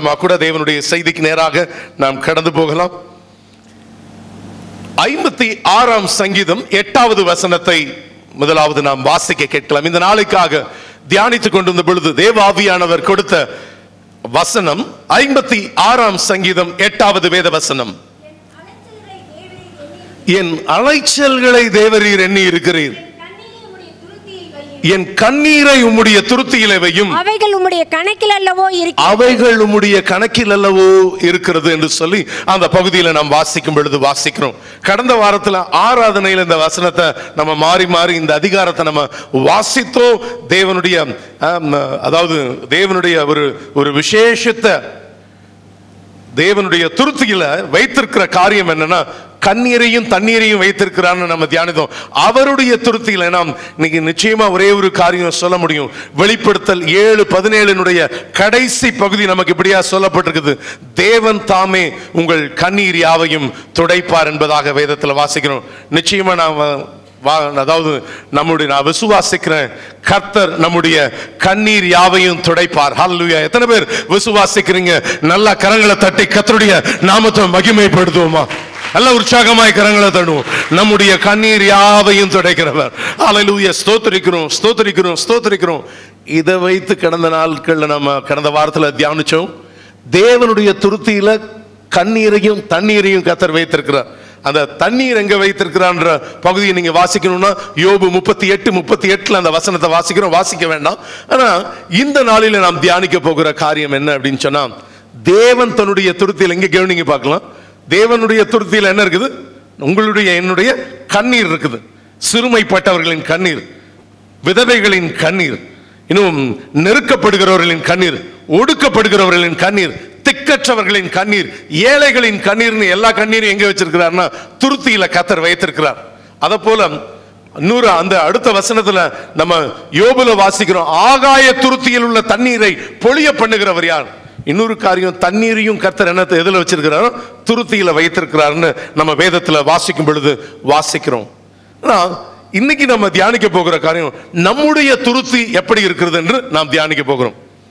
வாசிக்கலாமா கூட தேவனுடைய செய்திக்கு நேராக நாம் கடந்து போகலாம் ஐம்பத்தி ஆறாம் சங்கீதம் எட்டாவது வசனத்தை முதலாவது நாம் வாசிக்க கேட்கலாம் இந்த நாளுக்காக தியானித்துக் கொண்டிருந்த பொழுது தேவாவியானவர் கொடுத்த வசனம் ஐம்பத்தி ஆறாம் சங்கீதம் எட்டாவது வேத வசனம் என் அலைச்சல்களை தேவரீர் எண்ணி இருக்கிறீர் என் கண்ணீரை உம்முடைய துருத்தியிலே வையும் அவைகள் உம்முடைய கணக்கில் அல்லவோ இருக்கிறது அவைகள் உம்முடைய கணக்கில் அல்லவோ இருக்கிறது என்று சொல்லி அந்த பகுதியில நாம் வாசிக்கும் பொழுது வாசிக்கிறோம் கடந்த வாரத்துல ஆராதனையில இந்த வசனத்தை நம்ம மாறி மாறி இந்த அதிகாரத்தை நம்ம வாசித்தோம் தேவனுடைய ஆம், அதாவது தேவனுடைய ஒரு ஒரு விசேஷத்தை தேவனுடைய துருத்தியில வைத்திருக்கிற காரியம் என்னன்னா கண்ணீரையும் தண்ணீரையும் வைத்திருக்கிறான்னு நம்ம தியானித்தோம் அவருடைய துருத்தியில நாம் இன்னைக்கு நிச்சயமா ஒரே ஒரு காரியம் சொல்ல முடியும் வெளிப்படுத்தல் ஏழு பதினேழுனுடைய கடைசி பகுதி நமக்கு இப்படியா சொல்லப்பட்டிருக்குது தேவன் தாமே உங்கள் கண்ணீர் யாவையும் துடைப்பார் என்பதாக வேதத்துல வாசிக்கிறோம் நிச்சயமா நாம் வா- அதாவது நம்முடைய நான் விசுவாசிக்கிறேன் கர்த்தர் நம்முடைய கண்ணீர் யாவையும் துடைப்பார் ஹalleluya எத்தனை பேர் விசுவாசிக்கிறீங்க நல்லா கரங்களை தட்டி கர்த்தருடைய நாமத்தை மகிமைப்படுத்துவோமா நல்ல உற்சாகமாய் கரங்களை தட்டுவோம் நம்முடைய கண்ணீர் யாவையும் துடைக்கிறவர் ஹalleluya ஸ்தோத்திரிக்கிறோம் ஸ்தோத்திரிக்கிறோம் ஸ்தோத்திரிக்கிறோம் இதை வைத்து கடந்த நாட்கள்ல நம்ம கடந்த வாரத்துல தியானிச்சோம் தேவனுடைய துருத்தியில கண்ணீரையும் தண்ணீரையும் கத்தர் வைத்திருக்கிறார் அந்த தண்ணீர் எங்க வைத்திருக்கிறான்ற பகுதியை நீங்க வாசிக்கணும்னா யோபு முப்பத்தி எட்டு முப்பத்தி எட்டுல அந்த வசனத்தை வாசிக்கிறோம் வாசிக்க வேண்டாம் ஆனா இந்த நாளில நாம் தியானிக்க போகிற காரியம் என்ன அப்படின்னு சொன்னா தேவன் தன்னுடைய துருத்தியில் எங்க கவனிங்க பார்க்கலாம் தேவனுடைய துருத்தியில் என்ன இருக்குது உங்களுடைய என்னுடைய கண்ணீர் இருக்குது சிறுமைப்பட்டவர்களின் கண்ணீர் விதவைகளின் கண்ணீர் இன்னும் நெருக்கப்படுகிறவர்களின் கண்ணீர் ஒடுக்கப்படுகிறவர்களின் கண்ணீர் திக்கற்றவர்களின் கண்ணீர் ஏழைகளின் கண்ணீர்னு எல்லா கண்ணீரும் எங்க வச்சிருக்கிறார்னா துருத்தியில கத்தர் வைத்திருக்கிறார் அத போல இன்னொரு அந்த அடுத்த வசனத்துல நம்ம யோபுல வாசிக்கிறோம் ஆகாய துருத்தியில் உள்ள தண்ணீரை பொழிய பண்ணுகிறவர் யார் இன்னொரு காரியம் தண்ணீரையும் கர்த்தர் என்னத்தை எதுல வச்சிருக்கிறாரோ துருத்தியில வைத்திருக்கிறார்னு நம்ம வேதத்துல வாசிக்கும் பொழுது வாசிக்கிறோம் ஆனா இன்னைக்கு நம்ம தியானிக்க போகிற காரியம் நம்முடைய துருத்தி எப்படி இருக்கிறது என்று நாம் தியானிக்க போகிறோம்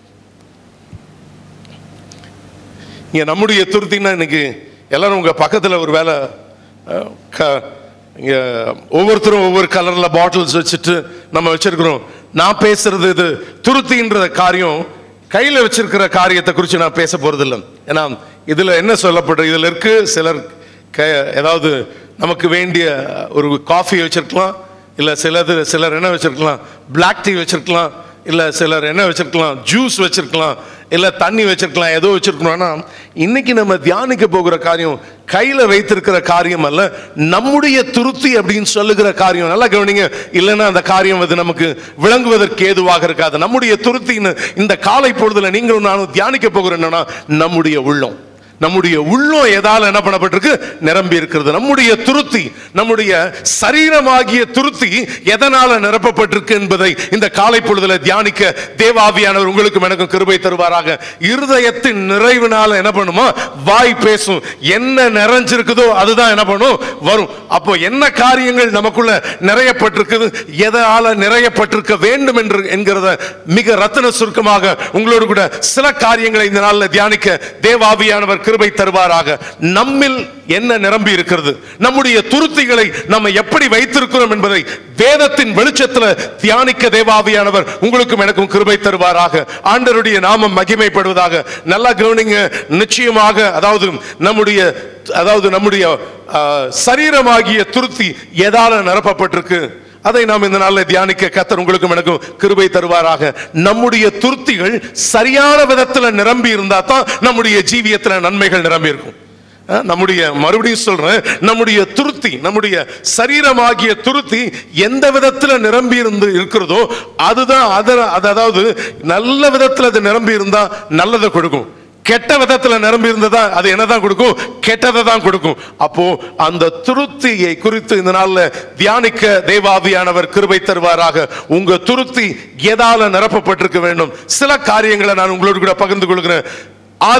இங்க நம்முடைய துருத்தின்னா இன்னைக்கு எல்லாரும் உங்க பக்கத்துல ஒரு வேலை அஹ், க- இங்க ஒவ்வொருத்தரும் ஒவ்வொரு கலர்ல பாட்டில்ஸ் வச்சுட்டு நம்ம வச்சிருக்கிறோம் நான் பேசுறது இது துருத்தின்ற காரியம் கையில வச்சிருக்கிற காரியத்தை குறித்து நான் பேச போறதில்லை ஏன்னா இதுல என்ன சொல்லப்படுற இதுல இருக்கு சிலர் க ஏதாவது நமக்கு வேண்டிய ஒரு காஃபி வச்சிருக்கலாம் இல்ல சிலது சிலர் என்ன வச்சிருக்கலாம் பிளாக் டீ வச்சிருக்கலாம் இல்ல சிலர் என்ன வச்சிருக்கலாம் ஜூஸ் வச்சிருக்கலாம் இல்ல தண்ணி வச்சிருக்கலாம் ஏதோ வச்சிருக்கணும்னா இன்னைக்கு நம்ம தியானிக்க போகிற காரியம் கையில வைத்திருக்கிற காரியம் அல்ல நம்முடைய துருத்தி அப்படின்னு சொல்லுகிற காரியம் நல்லா கவனிங்க இல்லைன்னா அந்த காரியம் அது நமக்கு விளங்குவதற்கு ஏதுவாக இருக்காது நம்முடைய துருத்தின்னு இந்த காலை பொழுதுல நீங்களும் நானும் தியானிக்க போகிறோம் என்னன்னா நம்முடைய உள்ளம் நம்முடைய உள்ளம் எதால என்ன பண்ணப்பட்டிருக்கு நிரம்பி இருக்கிறது நம்முடைய துருத்தி நம்முடைய சரீரமாகிய துருத்தி எதனால நிரப்பப்பட்டிருக்கு என்பதை இந்த காலை பொழுதுல தியானிக்க தேவாவியானவர் உங்களுக்கும் எனக்கும் கிருபை தருவாராக இருதயத்தின் நிறைவினால என்ன பண்ணுமா வாய் பேசும் என்ன நிறைஞ்சிருக்குதோ அதுதான் என்ன பண்ணும் வரும் அப்போ என்ன காரியங்கள் நமக்குள்ள நிறையப்பட்டிருக்குது எதால நிறையப்பட்டிருக்க வேண்டும் என்று என்கிறத மிக ரத்தின சுருக்கமாக உங்களோடு கூட சில காரியங்களை இந்த நாளில் தியானிக்க தேவாவியானவர் கிருபை தருவாராக நம்மில் என்ன நிரம்பி இருக்கிறது நம்முடைய துருத்திகளை நம்ம எப்படி வைத்திருக்கிறோம் என்பதை வேதத்தின் வெளிச்சத்தில் தியானிக்க தேவாவியானவர் உங்களுக்கும் எனக்கும் கிருபை தருவாராக ஆண்டருடைய நாமம் மகிமைப்படுவதாக நல்லா கவனிங்க நிச்சயமாக அதாவது நம்முடைய அதாவது நம்முடைய ஆ, சரீரமாகிய துருத்தி எதால நிரப்பப்பட்டிருக்கு அதை நாம் இந்த நாளில் தியானிக்க கத்தர் உங்களுக்கும் எனக்கும் கிருபை தருவாராக நம்முடைய துருத்திகள் சரியான விதத்துல நிரம்பி இருந்தா தான் நம்முடைய ஜீவியத்துல நன்மைகள் நிரம்பி இருக்கும் அஹ், நம்முடைய மறுபடியும் சொல்றேன் நம்முடைய துருத்தி நம்முடைய சரீரமாகிய துருத்தி எந்த விதத்துல நிரம்பி இருந்து இருக்கிறதோ அதுதான் அத அது அதாவது நல்ல விதத்துல அது நிரம்பி இருந்தா நல்லதை கொடுக்கும் கெட்ட விதத்துல நிரம்பி இருந்ததா அது என்னதான் கொடுக்கும் கெட்டதை தான் கொடுக்கும் அப்போ அந்த துருத்தியை குறித்து இந்த நாள்ல தியானிக்க தேவாவியானவர் கிருபை தருவாராக உங்க துருத்தி எதால நிரப்பப்பட்டிருக்க வேண்டும் சில காரியங்களை நான் உங்களோடு கூட பகிர்ந்து கொள்கிறேன்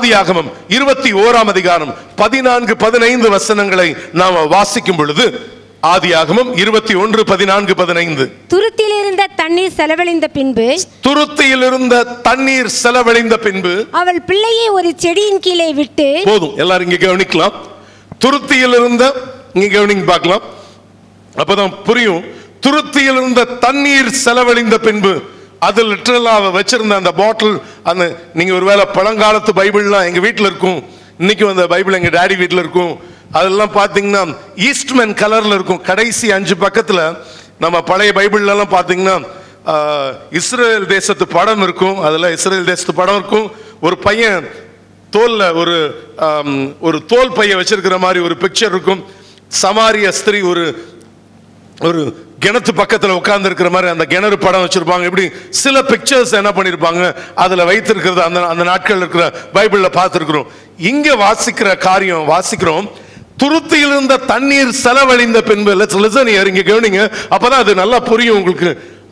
ஆதியாகமம் இருபத்தி ஓராம் அதிகாரம் பதினான்கு பதினைந்து வசனங்களை நாம் வாசிக்கும் பொழுது ஆதியாகமம் இருபத்தி ஒன்று பதினான்கு பதினைந்து துருத்தில் இருந்த தண்ணீர் செலவழிந்த பின்பு துருத்தியில் இருந்த தண்ணீர் செலவழிந்த பின்பு அவள் பிள்ளையை ஒரு செடியின் கீழே விட்டு போதும் எல்லாரும் இங்க கவனிக்கலாம் துருத்தியில் இருந்த இங்க கவனிங்க பார்க்கலாம் அப்பதான் புரியும் துருத்தியில் இருந்த தண்ணீர் செலவழிந்த பின்பு அது லிட்டரலா அவ வச்சிருந்த அந்த பாட்டில் அந்த நீங்க ஒருவேளை பழங்காலத்து பைபிள்லாம் எங்க வீட்டில் இருக்கும் இன்னைக்கு அந்த பைபிள் எங்க டாடி வீட்டில் இருக்கும் அதெல்லாம் பார்த்தீங்கன்னா ஈஸ்ட்மேன் கலர்ல இருக்கும் கடைசி அஞ்சு பக்கத்துல நம்ம பழைய பைபிள்ல எல்லாம் பார்த்தீங்கன்னா ஆஹ், இஸ்ரேல் தேசத்து படம் இருக்கும் அதுல இஸ்ரேல் தேசத்து படம் இருக்கும் ஒரு பையன் தோல்ல ஒரு ஆம், ஒரு தோல் பைய வச்சிருக்கிற மாதிரி ஒரு பிக்சர் இருக்கும் சமாரிய ஸ்திரீ ஒரு ஒரு கிணத்து பக்கத்துல உட்கார்ந்து இருக்கிற மாதிரி அந்த கிணறு படம் வச்சிருப்பாங்க இப்படி சில பிக்சர்ஸ் என்ன பண்ணிருப்பாங்க அதுல வைத்திருக்கிறது அந்த அந்த நாட்கள் இருக்கிற பைபிள்ல பார்த்திருக்கிறோம் இங்க வாசிக்கிற காரியம் வாசிக்கிறோம் துருத்தியில் இருந்த தண்ணீர் செலவழிந்த பின்பு லெட்ஸ் லிசன் ஹியர் இங்க கவனிங்க அப்பதான் அது நல்லா புரியும் உங்களுக்கு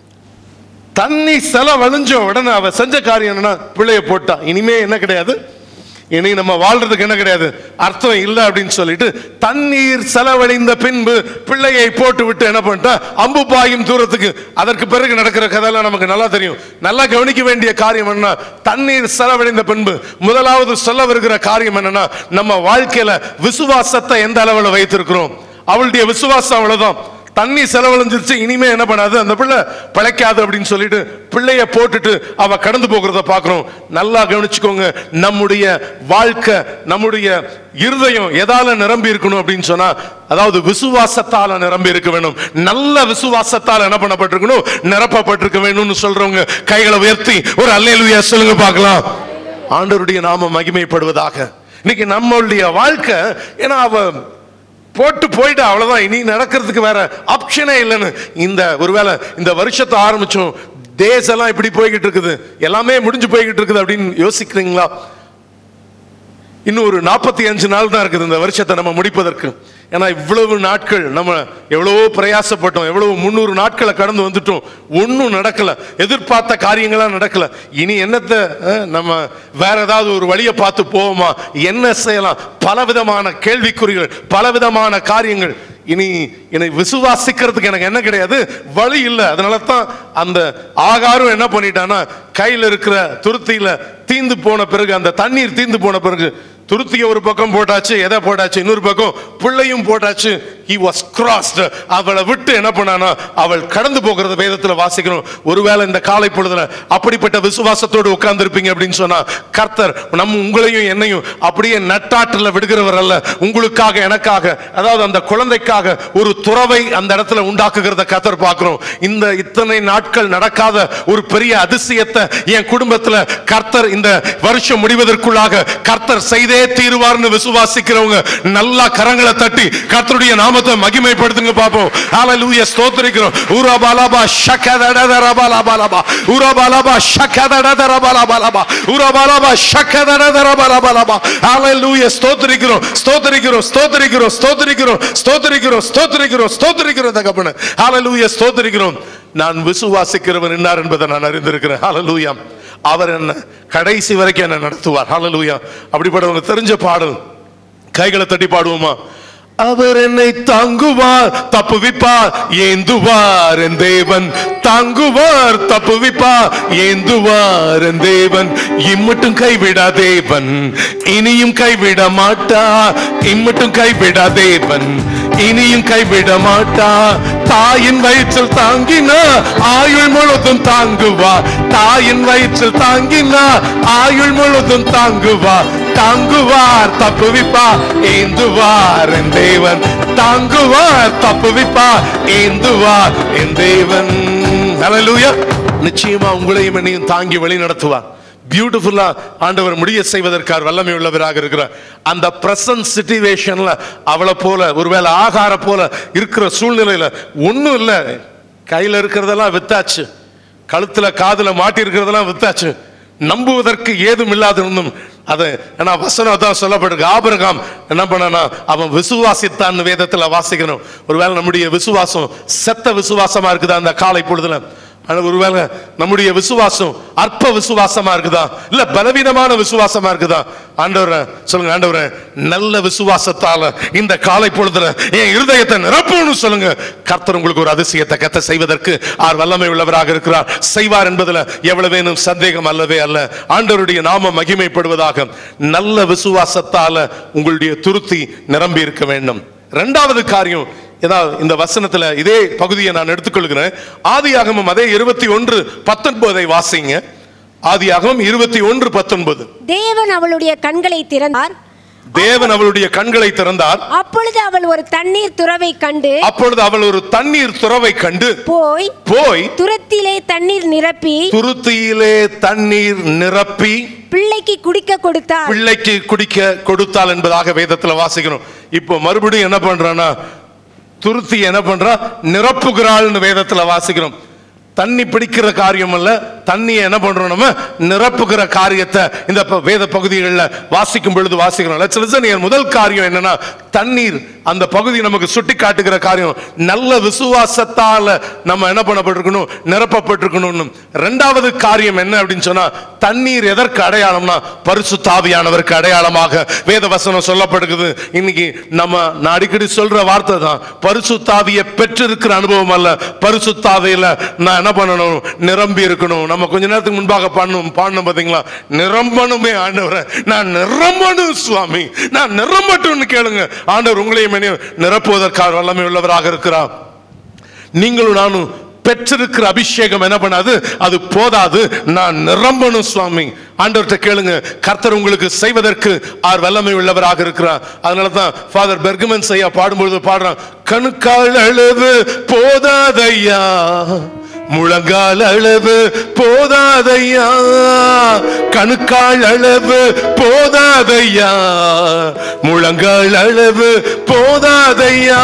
தண்ணி செலவழிஞ்ச உடனே அவ செஞ்ச காரியம் என்னன்னா பிள்ளைய போட்டா இனிமே என்ன கிடையாது இனி நம்ம வாழ்றதுக்கு என்ன கிடையாது அர்த்தம் இல்லை அப்படின்னு சொல்லிட்டு தண்ணீர் செலவழிந்த பின்பு பிள்ளையை போட்டு விட்டு என்ன பண்ணிட்டா அம்பு பாயும் தூரத்துக்கு அதற்கு பிறகு நடக்கிற கதையெல்லாம் நமக்கு நல்லா தெரியும் நல்லா கவனிக்க வேண்டிய காரியம் என்ன தண்ணீர் செலவழிந்த பின்பு முதலாவது சொல்ல வருகிற காரியம் என்னன்னா நம்ம வாழ்க்கையில விசுவாசத்தை எந்த அளவுல வைத்திருக்கிறோம் அவளுடைய விசுவாசம் அவ்வளவுதான் தண்ணி செலவழிஞ்சிருச்சு இனிமே என்ன பண்ணாது அந்த பிள்ளை பிழைக்காது அப்படின்னு சொல்லிட்டு பிள்ளைய போட்டுட்டு அவ கடந்து போகிறத பார்க்கிறோம் நல்லா கவனிச்சுக்கோங்க நம்முடைய வாழ்க்கை நம்முடைய இருதயம் எதால நிரம்பி இருக்கணும் அப்படின்னு சொன்னா அதாவது விசுவாசத்தால நிரம்பி இருக்க வேணும் நல்ல விசுவாசத்தால என்ன பண்ணப்பட்டிருக்கணும் நிரப்பப்பட்டிருக்க வேணும்னு சொல்றவங்க கைகளை உயர்த்தி ஒரு அல்லேலுயா சொல்லுங்க பார்க்கலாம் ஆண்டவருடைய நாம மகிமைப்படுவதாக இன்னைக்கு நம்மளுடைய வாழ்க்கை ஏன்னா அவ போட்டு போயிட்டு அவ்வளவுதான் இனி நடக்கிறதுக்கு வேற ஆப்ஷனே இல்லைன்னு இந்த ஒருவேளை இந்த வருஷத்தை ஆரம்பிச்சோம் டேஸ் எல்லாம் இப்படி போய்கிட்டு இருக்குது எல்லாமே முடிஞ்சு போய்கிட்டு இருக்குது அப்படின்னு யோசிக்கிறீங்களா இன்னும் ஒரு நாற்பத்தி அஞ்சு நாள் தான் இருக்குது இந்த வருஷத்தை நம்ம முடிப்பதற்கு ஏன்னா இவ்வளவு நாட்கள் நம்ம எவ்வளவோ பிரயாசப்பட்டோம் எவ்வளவு முந்நூறு நாட்களை கடந்து வந்துட்டோம் ஒன்றும் நடக்கல எதிர்பார்த்த காரியங்களாம் நடக்கல இனி என்னத்தை அஹ், நம்ம வேற ஏதாவது ஒரு வழியை பார்த்து போவோமா என்ன செய்யலாம் பலவிதமான கேள்விக்குறிகள் பலவிதமான காரியங்கள் இனி என்னை விசுவாசிக்கிறதுக்கு எனக்கு என்ன கிடையாது வழி இல்லை அதனால தான் அந்த ஆகாரம் என்ன பண்ணிட்டான்னா கையில் இருக்கிற துருத்தியில தீந்து போன பிறகு அந்த தண்ணீர் தீந்து போன பிறகு துருத்திய ஒரு பக்கம் போட்டாச்சு எதை போட்டாச்சு இன்னொரு பக்கம் பிள்ளையும் போட்டாச்சு he was crossed அவளை விட்டு என்ன பண்ணானா அவள் கடந்து போகிறத வேதத்துல வாசிக்கிறோம் ஒருவேளை இந்த காலை பொழுதுல அப்படிப்பட்ட விசுவாசத்தோடு உட்கார்ந்திருப்பீங்க அப்படின்னு சொன்னா கர்த்தர் நம்ம உங்களையும் என்னையும் அப்படியே நட்டாற்றுல விடுகிறவர் அல்ல உங்களுக்காக எனக்காக அதாவது அந்த குழந்தைக்காக ஒரு துறவை அந்த இடத்துல உண்டாக்குகிறத கர்த்தர் பார்க்கிறோம் இந்த இத்தனை நாட்கள் நடக்காத ஒரு பெரிய அதிசயத்தை என் குடும்பத்துல கர்த்தர் இந்த வருஷம் முடிவதற்குள்ளாக கர்த்தர் செய்தே தீருவார்னு விசுவாசிக்கிறவங்க நல்லா கரங்களை தட்டி கர்த்தருடைய நாமத்தை மகிமைப்படுத்துங்க பாப்போம் ஹalleluya ஸ்தோத்திரிக்கிறோம் ஊராபாலாபா ஷக்கதடதரபாலாபாலாபா ஊராபாலாபா ஷக்கதடதரபாலாபாலாபா ஊராபாலாபா ஷக்கதடதரபாலாபாலாபா ஹalleluya ஸ்தோத்திரிக்கிறோம் ஸ்தோத்திரிக்கிறோம் ஸ்தோத்திரிக்கிறோம் ஸ்தோத்திரிக்கிறோம் ஸ்தோத்திரிக்கிறோம் ஸ்தோத்திரிக்கிறோம் ஸ்தோத்திரிக்கிறோம் தகப்பனே ஹalleluya ஸ்தோத்திரிக்கிறோம் நான் விசுவாசிக்கிறவன் என்னார் என்பதை நான் அறிந்திருக்கிறேன் ஹalleluya அவர் என்ன கடைசி வரைக்கும் என்ன நடத்துவார் ஹalleluya அப்படிப்பட்டவங்க தெரிஞ்ச பாடல் கைகளை தட்டி பாடுவோமா அவர் என்னை தாங்குவார் தப்புவிப்பார் ஏந்துவார் என் தேவன் தாங்குவார் தப்புவிப்பார் ஏந்துவார் என் தேவன் இம்மட்டும் கைவிடா தேவன் இனியும் கைவிட மாட்டா இம்மட்டும் கைவிடா தேவன் இனியும் கைவிட மாட்டா தாயின் வயிற்றில் தாங்கினா ஆயுள் முழுதும் தாங்குவா தாயின் வயிற்றில் தாங்கினா ஆயுள் முழுதும் தாங்குவா தாங்குவார் தப்புவிப்பா ஏந்துவார் என் தேவன் தாங்குவார் தப்புவிப்பா ஏந்துவார் என் தேவன் ஹalleluya நிச்சயமா உங்களையும் என்னையும் தாங்கி வழி நடத்துவார் பியூட்டிஃபுல்லா ஆண்டவர் முடிய செய்வதற்கார் வல்லமை உள்ளவராக இருக்கிறார் அந்த பிரசன்ட் சிச்சுவேஷன்ல அவளை போல ஒருவேளை ஆகார போல இருக்கிற சூழ்நிலையில ஒண்ணும் இல்லை கையில இருக்கிறதெல்லாம் வித்தாச்சு கழுத்துல காதுல மாட்டி இருக்கிறதெல்லாம் வித்தாச்சு நம்புவதற்கு ஏதும் இல்லாதிருந்தும் அது ஏன்னா வசனம் தான் சொல்லப்பட்டிருக்கு ஆபிரகாம் என்ன பண்ணனா அவன் விசுவாசித்தான் வேதத்துல வாசிக்கணும் ஒருவேளை நம்முடைய விசுவாசம் செத்த விசுவாசமா இருக்குதா அந்த காலை பொழுதுல ஆனா ஒருவேளை நம்முடைய விசுவாசம் அற்ப விசுவாசமா இருக்குதா இல்ல பலவீனமான விசுவாசமா இருக்குதா ஆண்டவரே சொல்லுங்க ஆண்டவரே நல்ல விசுவாசத்தால இந்த காலை பொழுதுல என் இருதயத்தை நிரப்பணும்னு சொல்லுங்க கர்த்தர் உங்களுக்கு ஒரு அதிசயத்தை கத்த செய்வதற்கு ஆர் வல்லமை உள்ளவராக இருக்கிறார் செய்வார் என்பதுல எவ்வளவேனும் சந்தேகம் அல்லவே அல்ல ஆண்டவருடைய நாம மகிமைப்படுவதாக நல்ல விசுவாசத்தால உங்களுடைய துருத்தி நிரம்பி இருக்க வேண்டும் இரண்டாவது காரியம் ஏதாவது இந்த வசனத்துல இதே பகுதியை நான் எடுத்துக்கொள்கிறேன் ஆதியாகமம் அதே இருபத்தி ஒன்று பத்தொன்பதை வாசிங்க ஆதியாகமம் இருபத்தி ஒன்று பத்தொன்பது தேவன் அவளுடைய கண்களை திறந்தார் தேவன் அவளுடைய கண்களை திறந்தார் அப்பொழுது அவள் ஒரு தண்ணீர் துறவை கண்டு அப்பொழுது அவள் ஒரு தண்ணீர் துறவை கண்டு போய் போய் துரத்திலே தண்ணீர் நிரப்பி துருத்தியிலே தண்ணீர் நிரப்பி பிள்ளைக்கு குடிக்க கொடுத்தார் பிள்ளைக்கு குடிக்க கொடுத்தாள் என்பதாக வேதத்துல வாசிக்கிறோம் இப்போ மறுபடியும் என்ன பண்றான்னா துருத்தி என்ன பண்றா நிரப்புகிறாள்னு வேதத்துல வாசிக்கிறோம் தண்ணி பிடிக்கிற காரியம் அல்ல தண்ணியை என்ன பண்றோம் நம்ம நிரப்புகிற காரியத்தை இந்த ப- வேத பகுதிகளில் வாசிக்கும் பொழுது வாசிக்கிறோம் Let's listen here. முதல் காரியம் என்னன்னா தண்ணீர் அந்த பகுதி நமக்கு சுட்டி காட்டுகிற காரியம் நல்ல விசுவாசத்தால நம்ம என்ன பண்ணப்பட்டிருக்கணும் நிரப்பப்பட்டிருக்கணும் ரெண்டாவது காரியம் என்ன அப்படின்னு சொன்னா தண்ணீர் எதற்கு அடையாளம்னா பரிசு தாவியானவருக்கு அடையாளமாக வேத வசனம் சொல்லப்படுகிறது இன்னைக்கு நம்ம நான் அடிக்கடி சொல்ற வார்த்தை தான் பரிசு தாவியை பெற்றிருக்கிற அனுபவம் அல்ல பரிசு தாவியில நான் என்ன பண்ணணும் நிரம்பி இருக்கணும் நம்ம கொஞ்ச நேரத்துக்கு முன்பாக பாடணும் பாடணும் பாத்தீங்களா நிரம்பணுமே ஆண்டவரை நான் நிரம்பணும் சுவாமி நான் நிரம்பட்டும்னு கேளுங்க ஆண்டவர் உங்களையும் என்னையும் நிரப்புவதற்காக வல்லமை உள்ளவராக இருக்கிறார் நீங்களும் நானும் பெற்றிருக்கிற அபிஷேகம் என்ன பண்ணாது அது போதாது நான் நிரம்பணும் சுவாமி ஆண்டவர்கிட்ட கேளுங்க கர்த்தர் உங்களுக்கு செய்வதற்கு ஆர் வல்லமை உள்ளவராக இருக்கிறார் அதனால தான் ஃபாதர் பெர்கமன் ஐயா பாடும்பொழுது பாடுறான் கணுக்கால் அளவு போதாதையா முழங்கால் அளவு போதாதையா கணுக்கால் அளவு போதாதையா முழங்கால் அளவு போதாதையா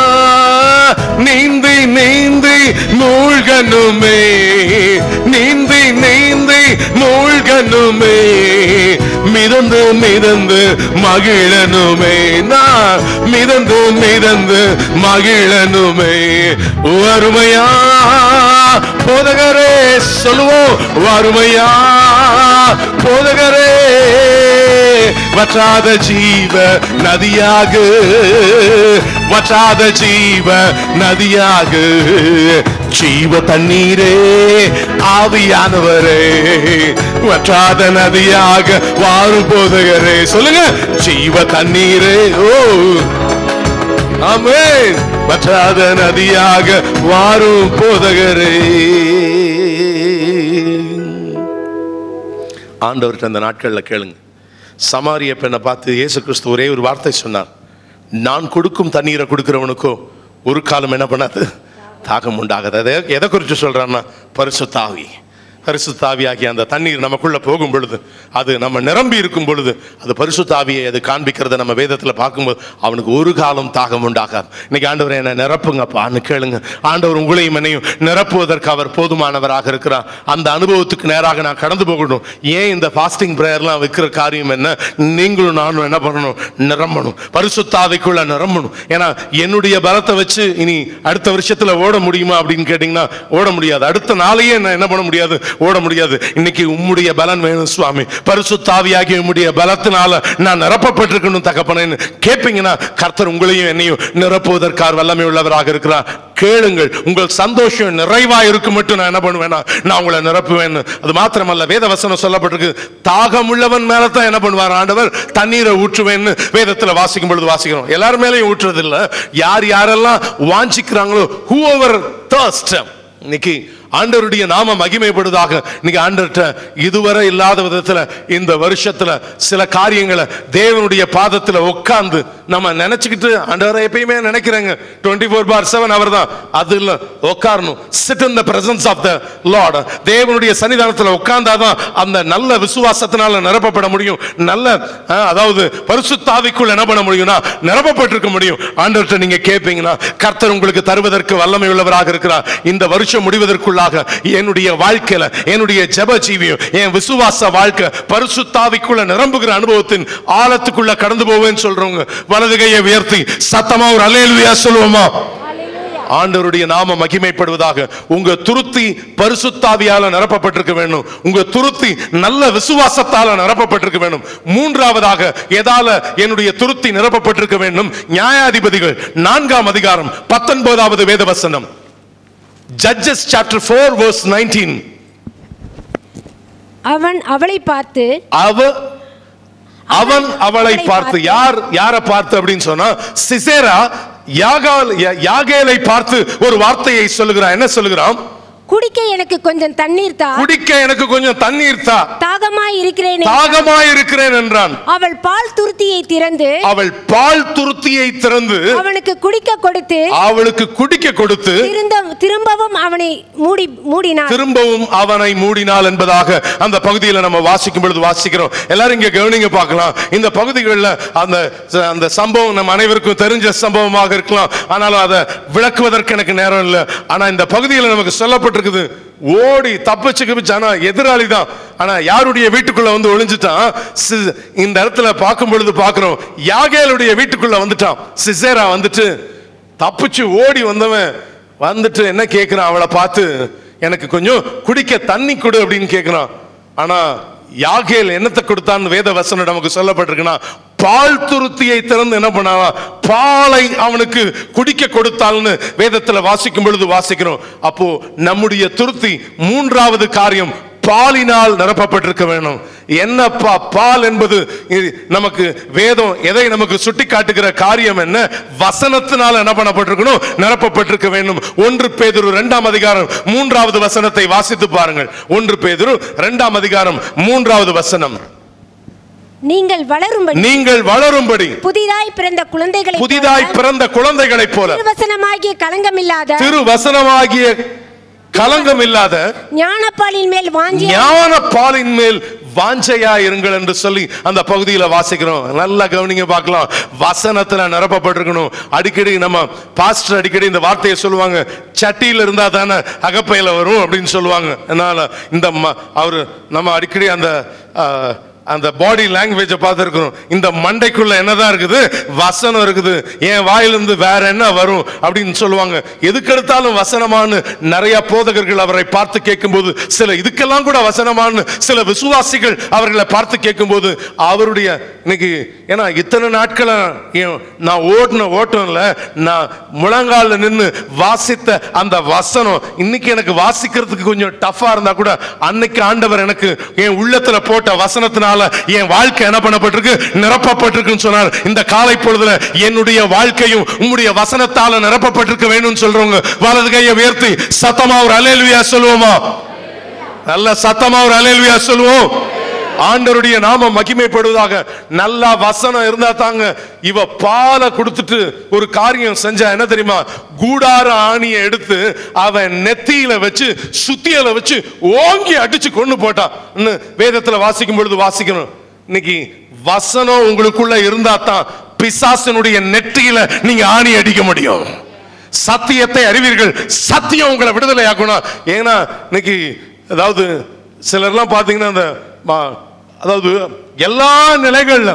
நீந்தி நீந்தி மூழ்கனுமே நீந்தி நீந்தி மூழ்கனுமே மிதந்து மிதந்து மகிழனுமே நான் மிதந்து மிதந்து மகிழனுமே வறுமையா போதகரே சொல்லுவோம் வறுமையா போதகரே வற்றாத ஜீவ நதியாக வற்றாத ஜீவ நதியாக ஜீவ தண்ணீரே ஆவியானவரே வற்றாத நதியாக வாரும் போதகரே சொல்லுங்க ஜீவ தண்ணீரே ஓ ஆமென் வற்றாத நதியாக வாரும் போதகரே ஆண்டவர்கிட்ட அந்த நாட்கள்ல கேளுங்க சமாரிய பெண்ணை பார்த்து இயேசு கிறிஸ்து ஒரே ஒரு வார்த்தை சொன்னார் நான் கொடுக்கும் தண்ணீரை கொடுக்கிறவனுக்கோ ஒரு காலம் என்ன பண்ணாது தாகம் உண்டாகாது அதை எதை குறித்து சொல்றான்னா பரிசுத்தாவி பரிசுத்தாவியாகிய அந்த தண்ணீர் நமக்குள்ள போகும் பொழுது அது நம்ம நிரம்பி இருக்கும் பொழுது அது பரிசுத்தாவியை அது காண்பிக்கிறத நம்ம வேதத்தில் பார்க்கும்போது அவனுக்கு ஒரு காலம் தாகம் உண்டாகாது இன்னைக்கு ஆண்டவர் என்ன நிரப்புங்கப்பான்னு கேளுங்க ஆண்டவர் உங்களையும் என்னையும் நிரப்புவதற்கு அவர் போதுமானவராக இருக்கிறார் அந்த அனுபவத்துக்கு நேராக நான் கடந்து போகணும் ஏன் இந்த ஃபாஸ்டிங் ப்ரேயர்லாம் வைக்கிற காரியம் என்ன நீங்களும் நானும் என்ன பண்ணணும் நிரம்பணும் பரிசுத்தாவிக்குள்ள நிரம்பணும் ஏன்னா என்னுடைய பலத்தை வச்சு இனி அடுத்த வருஷத்துல ஓட முடியுமா அப்படின்னு கேட்டிங்கன்னா ஓட முடியாது அடுத்த நாளையே நான் என்ன பண்ண முடியாது ஓட முடியாது இன்னைக்கு உம்முடைய பலன் வேணும் சுவாமி பரிசுத்தாவியாகிய உம்முடைய பலத்தினால நான் நிரப்பப்பட்டிருக்கணும் தகப்பனேன்னு கேட்பீங்கன்னா கர்த்தர் உங்களையும் என்னையும் நிரப்புவதற்கார் வல்லமை உள்ளவராக இருக்கிறார் கேளுங்கள் உங்கள் சந்தோஷம் நிறைவா இருக்கும் மட்டும் நான் என்ன பண்ணுவேன்னா நான் உங்களை நிரப்புவேன்னு அது மாத்திரமல்ல வேத வசனம் சொல்லப்பட்டிருக்கு தாகம் உள்ளவன் மேல தான் என்ன பண்ணுவார் ஆண்டவர் தண்ணீரை ஊற்றுவேன்னு வேதத்துல வாசிக்கும் பொழுது வாசிக்கிறோம் எல்லார் மேலேயும் ஊற்றுறது இல்ல யார் யாரெல்லாம் வாஞ்சிக்கிறாங்களோ ஹூ ஓவர் இன்னைக்கு ஆண்டவருடைய நாம மகிமைப்படுவதாக இன்னைக்கு ஆண்டர்கிட்ட இதுவரை இல்லாத விதத்துல இந்த வருஷத்துல சில காரியங்களை தேவனுடைய பாதத்துல உட்கார்ந்து நம்ம நினைச்சுக்கிட்டு ஆண்டவரை எப்பயுமே நினைக்கிறேங்க டுவெண்ட்டி ஃபோர் பார் செவன் அவர் தான் அது இல்ல உட்காரணும் sit in the presence of the Lord தேவனுடைய சன்னிதானத்துல உட்கார்ந்தாதான் அந்த நல்ல விசுவாசத்தினால நிரப்பப்பட முடியும் நல்ல அஹ், அதாவது பரிசுத்தாவிக்குள் என்ன பண்ண முடியும்னா நிரப்பப்பட்டிருக்க முடியும் ஆண்டவர்கிட்ட நீங்க கேட்பீங்கன்னா கர்த்தர் உங்களுக்கு தருவதற்கு வல்லமை உள்ளவராக இருக்கிறார் இந்த வருஷம் முடிவதற்குள்ளாக என்னுடைய வாழ்க்கையில என்னுடைய ஜெப ஜீவியம் என் விசுவாச வாழ்க்கை பரிசுத்தாவிக்குள்ள நிரம்புகிற அனுபவத்தின் ஆழத்துக்குள்ள கடந்து போவேன்னு சொல்றவங்க வலது கையை உயர்த்தி சத்தமா ஒரு அலேலுயா சொல்லுவோமா ஆண்டவருடைய நாம மகிமைப்படுவதாக உங்க துருத்தி பரிசுத்தாவியால நிரப்பப்பட்டிருக்க வேண்டும் உங்க துருத்தி நல்ல விசுவாசத்தால நிரப்பப்பட்டிருக்க வேண்டும் மூன்றாவதாக எதால என்னுடைய துருத்தி நிரப்பப்பட்டிருக்க வேண்டும் நியாயாதிபதிகள் நான்காம் அதிகாரம் பத்தொன்பதாவது வேத வசனம் ஜட்ஜஸ் சாப்டர் ஃபோர் verse 19 அவன் அவளை பார்த்து அவ அவன் அவளை பார்த்து யார் யாரை பார்த்து அப்படின்னு சொன்னா சிசேரா யாகால் யா- யாகேலை பார்த்து ஒரு வார்த்தையை சொல்லுகிறான் என்ன சொல்லுகிறான் குடிக்க எனக்கு கொஞ்சம் தண்ணீர் தா குடிக்க எனக்கு கொஞ்சம் தண்ணீர் தா தாகமாய் இருக்கிறேனே தாகமாய் இருக்கிறேன் என்றான் அவள் பால் துருத்தியை திறந்து அவள் பால் துருத்தியை திறந்து அவனுக்கு குடிக்க கொடுத்து அவளுக்கு குடிக்க கொடுத்து திருந்த திரும்பவும் அவனை மூடி மூடினார் திரும்பவும் அவனை மூடினாள் என்பதாக அந்த பகுதியில் நம்ம வாசிக்கும் பொழுது வாசிக்கிறோம் எல்லாரும் இங்க கவனிங்க பார்க்கலாம் இந்த பகுதிகளில் அந்த அந்த சம்பவம் நம்ம அனைவருக்கும் தெரிஞ்ச சம்பவமாக இருக்கலாம் ஆனாலும் அதை விளக்குவதற்கு எனக்கு நேரம் இல்லை ஆனா இந்த பகுதியில் நமக்கு சொல்லப்பட்டிருக்குது ஓடி தப்பிச்சு கிப்பிச்சு ஆனா எதிராளி தான் ஆனா யாருடைய வீட்டுக்குள்ள வந்து ஒளிஞ்சிட்டான் சி- இந்த இடத்துல பார்க்கும் பொழுது பார்க்கிறோம் யாகேலுடைய வீட்டுக்குள்ள வந்துட்டான் சிசேரா வந்துட்டு தப்பிச்சு ஓடி வந்தவன் வந்துட்டு என்ன கேட்கிறான் அவளை பார்த்து எனக்கு கொஞ்சம் குடிக்க தண்ணி கொடு அப்படின்னு கேட்கிறான் ஆனா யாகேல் என்னத்தை கொடுத்தான்னு வேத வசனம் நமக்கு சொல்லப்பட்டிருக்குன்னா பால் துருத்தியை திறந்து என்ன பண்ணாவா பாலை அவனுக்கு குடிக்க கொடுத்தாள்னு வேதத்துல வாசிக்கும் பொழுது வாசிக்கிறோம் அப்போ நம்முடைய துருத்தி மூன்றாவது காரியம் பாலினால் நிரப்பப்பட்டிருக்க வேணும் என்னப்பா பால் என்பது இது நமக்கு வேதம் எதை நமக்கு சுட்டி காட்டுகிற காரியம் என்ன வசனத்தினால் என்ன பண்ணப்பட்டிருக்கணும் நிரப்பப்பட்டிருக்க வேண்டும் ஒன்று பேதுரு இரண்டாம் அதிகாரம் மூன்றாவது வசனத்தை வாசித்து பாருங்கள் ஒன்று பேதுரு இரண்டாம் அதிகாரம் மூன்றாவது வசனம் நீங்கள் வளரும்படி நீங்கள் வளரும்படி புதிதாய் பிறந்த குழந்தைகளை புதிதாய் பிறந்த குழந்தைகளைப் போல திருவசனமாகிய களங்கமில்லாத திரு வசனமாகிய கலங்கம் இல்லாத ஞானப்பாலின் மேல் வாஞ்சி ஞான பாலின் மேல் வாஞ்சையா இருங்கள் என்று சொல்லி அந்த பகுதியில வாசிக்கிறோம் நல்லா கவனிங்க பார்க்கலாம் வசனத்துல நிரப்பப்பட்டிருக்கணும் அடிக்கடி நம்ம பாஸ்டர் அடிக்கடி இந்த வார்த்தையை சொல்லுவாங்க சட்டியில இருந்தா தானே அகப்பையில வரும் அப்படின்னு சொல்லுவாங்க அதனால இந்த ம- அவரு நம்ம அடிக்கடி அந்த ஆ, அந்த பாடி லாங்குவேஜை பார்த்துருக்கணும் இந்த மண்டைக்குள்ள என்னதான் இருக்குது வசனம் இருக்குது என் வாயிலிருந்து வேற என்ன வரும் அப்படின்னு சொல்லுவாங்க எதுக்கெடுத்தாலும் வசனமானு நிறைய போதகர்கள் அவரை பார்த்து கேட்கும்போது சில இதுக்கெல்லாம் கூட வசனமானு சில விசுவாசிகள் அவர்களை பார்த்து கேட்கும்போது அவருடைய இன்னைக்கு ஏன்னா இத்தனை நாட்களை ஏன் நான் ஓடின ஓட்டம்ல நான் முழங்கால நின்று வாசித்த அந்த வசனம் இன்னைக்கு எனக்கு வாசிக்கிறதுக்கு கொஞ்சம் டஃபா இருந்தா கூட அன்னைக்கு ஆண்டவர் எனக்கு என் உள்ளத்துல போட்ட வசனத்தினால என் வாழ்க்கை என்ன பண்ணப்பட்டிருக்கு நிரப்பப்பட்டிருக்குன்னு சொன்னார் இந்த காலை பொழுதுல என்னுடைய வாழ்க்கையும் உம்முடைய வசனத்தால நிரப்பப்பட்டிருக்க வேணும்னு சொல்றவங்க வலது கையை உயர்த்தி சத்தமா ஒரு அலேலுயா சொல்லுவோமா நல்ல சத்தமா ஒரு அலேலுயா சொல்லுவோம் ஆண்டவருடைய நாம மகிமைப்படுவதாக நல்லா வசனம் இருந்தா தாங்க இவ பாலை கொடுத்துட்டு ஒரு காரியம் செஞ்சா என்ன தெரியுமா கூடார ஆணியை எடுத்து அவன் நெத்தியில வச்சு சுத்தியல வச்சு ஓங்கி அடிச்சு கொண்டு போட்டான் இன்னும் வேதத்துல வாசிக்கும் பொழுது வாசிக்கணும் இன்னைக்கு வசனம் உங்களுக்குள்ள இருந்தா தான் பிசாசனுடைய நெற்றியில நீங்க ஆணி அடிக்க முடியும் சத்தியத்தை அறிவீர்கள் சத்தியம் உங்களை விடுதலை ஆக்கணும் ஏன்னா இன்னைக்கு அதாவது சிலர்லாம் பார்த்தீங்கன்னா அந்த மா- அதாவது எல்லா நிலைகள்ல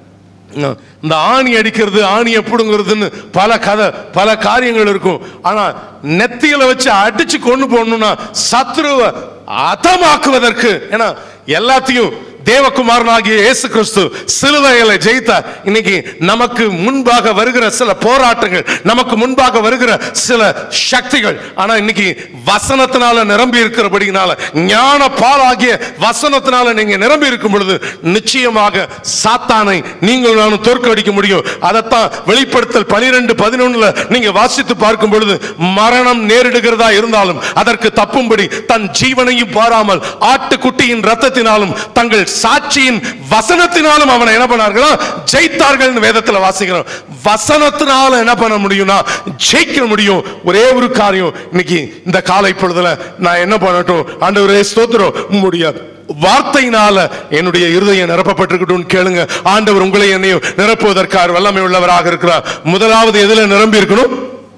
இந்த ஆணி அடிக்கிறது ஆணி எப்படிங்கிறதுன்னு பல கதை பல காரியங்கள் இருக்கும் ஆனா நெத்தியில வச்சு அடிச்சு கொண்டு போகணும்னா சத்ருவை அதமாக்குவதற்கு ஏன்னா எல்லாத்தையும் தேவகுமாரனாகிய இயேசு கிறிஸ்து சிலுவையில ஜெயித்தார் இன்னைக்கு நமக்கு முன்பாக வருகிற சில போராட்டங்கள் நமக்கு முன்பாக வருகிற சில சக்திகள் ஆனா இன்னைக்கு வசனத்தினால நிரம்பி இருக்கிறபடினால ஞான பாலாகிய வசனத்தினால நீங்க நிரம்பி இருக்கும் பொழுது நிச்சயமாக சாத்தானை நீங்கள் நானும் தோற்கடிக்க முடியும் அதைத்தான் வெளிப்படுத்தல் பனிரெண்டு பதினொன்னுல நீங்க வாசித்து பார்க்கும் பொழுது மரணம் நேரிடுகிறதா இருந்தாலும் அதற்கு தப்பும்படி தன் ஜீவனையும் பாராமல் ஆட்டுக்குட்டியின் ரத்தத்தினாலும் தங்கள் சாட்சியின் வசனத்தினாலும் அவனை என்ன பண்ணார்களா ஜெயித்தார்கள் வேதத்துல வாசிக்கிறோம் வசனத்தினால என்ன பண்ண முடியும்னா ஜெயிக்க முடியும் ஒரே ஒரு காரியம் இன்னைக்கு இந்த காலை பொழுதுல நான் என்ன பண்ணட்டும் ஆண்டவரே ஸ்தோத்திரம் முடியாது வார்த்தையினால என்னுடைய இருதயம் நிரப்பப்பட்டிருக்கட்டும் கேளுங்க ஆண்டவர் உங்களை என்னையும் நிரப்புவதற்காக வல்லமை உள்ளவராக இருக்கிறார் முதலாவது எதுல நிரம்பி இருக்கணும்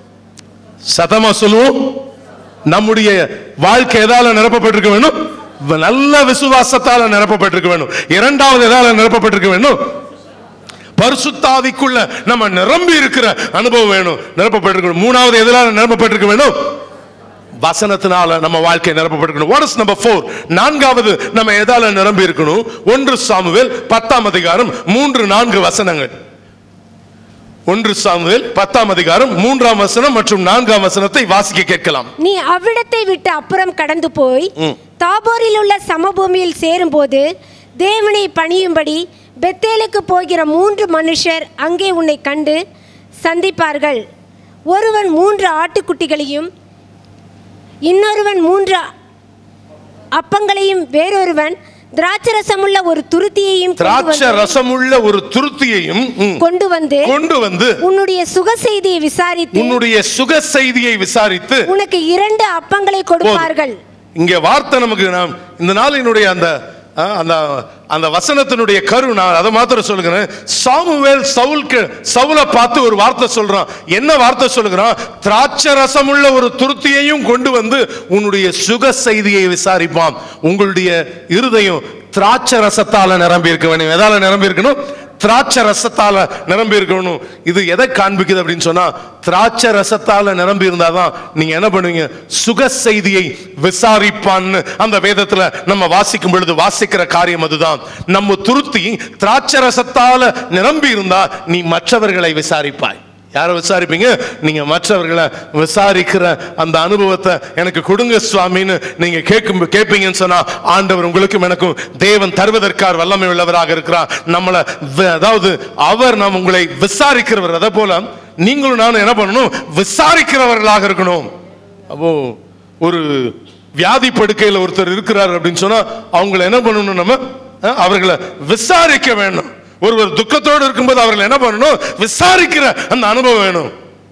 சதமா சொல்லுவோம் நம்முடைய வாழ்க்கை எதால நிரப்பப்பட்டிருக்க வேணும் நல்ல விசுவாசத்தால நிரப்பப்பட்டிருக்க வேண்டும் இரண்டாவது எதால நிரப்பப்பட்டிருக்க வேண்டும் பரிசுத்தாவிக்குள்ள நம்ம நிரம்பி இருக்கிற அனுபவம் வேணும் நிரப்பப்பட்டிருக்கணும் மூணாவது எதிராக நிரப்பப்பட்டிருக்க வேணும் வசனத்தினால நம்ம வாழ்க்கை நிரப்பப்பட்டிருக்கணும் வாட் இஸ் நம்பர் ஃபோர் நான்காவது நம்ம எதால நிரம்பி இருக்கணும் ஒன்று சாமுவேல் பத்தாம் அதிகாரம் மூன்று நான்கு வசனங்கள் ஒன்று சாமுவேல் பத்தாம் அதிகாரம் மூன்றாம் வசனம் மற்றும் நான்காம் வசனத்தை வாசிக்க கேட்கலாம் நீ அவ்விடத்தை விட்டு அப்புறம் கடந்து போய் தாபோரில் உள்ள சமபூமியில் சேரும்போது தேவனை பணியும்படி பெத்தேலுக்கு போகிற மூன்று மனுஷர் அங்கே உன்னை கண்டு சந்திப்பார்கள் ஒருவன் மூன்று ஆட்டுக்குட்டிகளையும் இன்னொருவன் மூன்று அப்பங்களையும் வேறொருவன் திராட்சரசமுள்ள ஒரு துருத்தியையும் கொண்டு திராட்சை வந்து- ரசமுள்ள ஒரு துருத்தியையும் ம், கொண்டு வந்து கொண்டு வந்து உன்னுடைய சுக செய்தியை விசாரித்து உன்னுடைய சுக செய்தியை விசாரித்து உனக்கு இரண்டு அப்பங்களை கொடுப்பார்கள் இங்க வார்த்தை நமக்கு நாம் இந்த நாளினுடைய அந்த ஆ, அந்த அந்த வசனத்தினுடைய கரு நான் அதை மாத்திரம் சொல்லுகிறேன் சாமுவேல் சவுலுக்கு சவுலை பார்த்து ஒரு வார்த்தை சொல்றான் என்ன வார்த்தை சொல்லுகிறான் திராட்சை ரசமுள்ள ஒரு துருத்தியையும் கொண்டு வந்து உன்னுடைய சுக செய்தியை விசாரிப்பான் உங்களுடைய இருதயம் திராட்சை ரசத்தால நிரம்பி இருக்க வேண்டும் எதால நிரம்பி இருக்கணும் திராட்சை ரசத்தால நிரம்பி இருக்கணும் இது எதை காண்பிக்குது அப்படின்னு சொன்னா திராட்சை ரசத்தால நிரம்பி இருந்தாதான் நீங்க என்ன பண்ணுவீங்க சுக செய்தியை விசாரிப்பான்னு அந்த வேதத்துல நம்ம வாசிக்கும் பொழுது வாசிக்கிற காரியம் அதுதான் நம்ம துருத்தி திராட்சை ரசத்தால நிரம்பி இருந்தா நீ மற்றவர்களை விசாரிப்பாய் யாரை விசாரிப்பீங்க நீங்க மற்றவர்களை விசாரிக்கிற அந்த அனுபவத்தை எனக்கு கொடுங்க சுவாமின்னு நீங்க கேட்கும் கேட்பீங்கன்னு சொன்னா ஆண்டவர் உங்களுக்கும் எனக்கும் தேவன் தருவதற்கார் வல்லமை உள்ளவராக இருக்கிறார் நம்மளை வி- அதாவது அவர் நாம் உங்களை விசாரிக்கிறவர் அதே போல நீங்களும் நானும் என்ன பண்ணணும் விசாரிக்கிறவர்களாக இருக்கணும் அப்போ ஒரு வியாதி படுக்கையில் ஒருத்தர் இருக்கிறார் அப்படின்னு சொன்னா அவங்கள என்ன பண்ணணும் நம்ம அஹ், அவர்களை விசாரிக்க வேண்டும் ஒருவர் துக்கத்தோடு இருக்கும்போது அவர்களை என்ன பண்ணணும் விசாரிக்கிற அந்த அனுபவம் வேணும்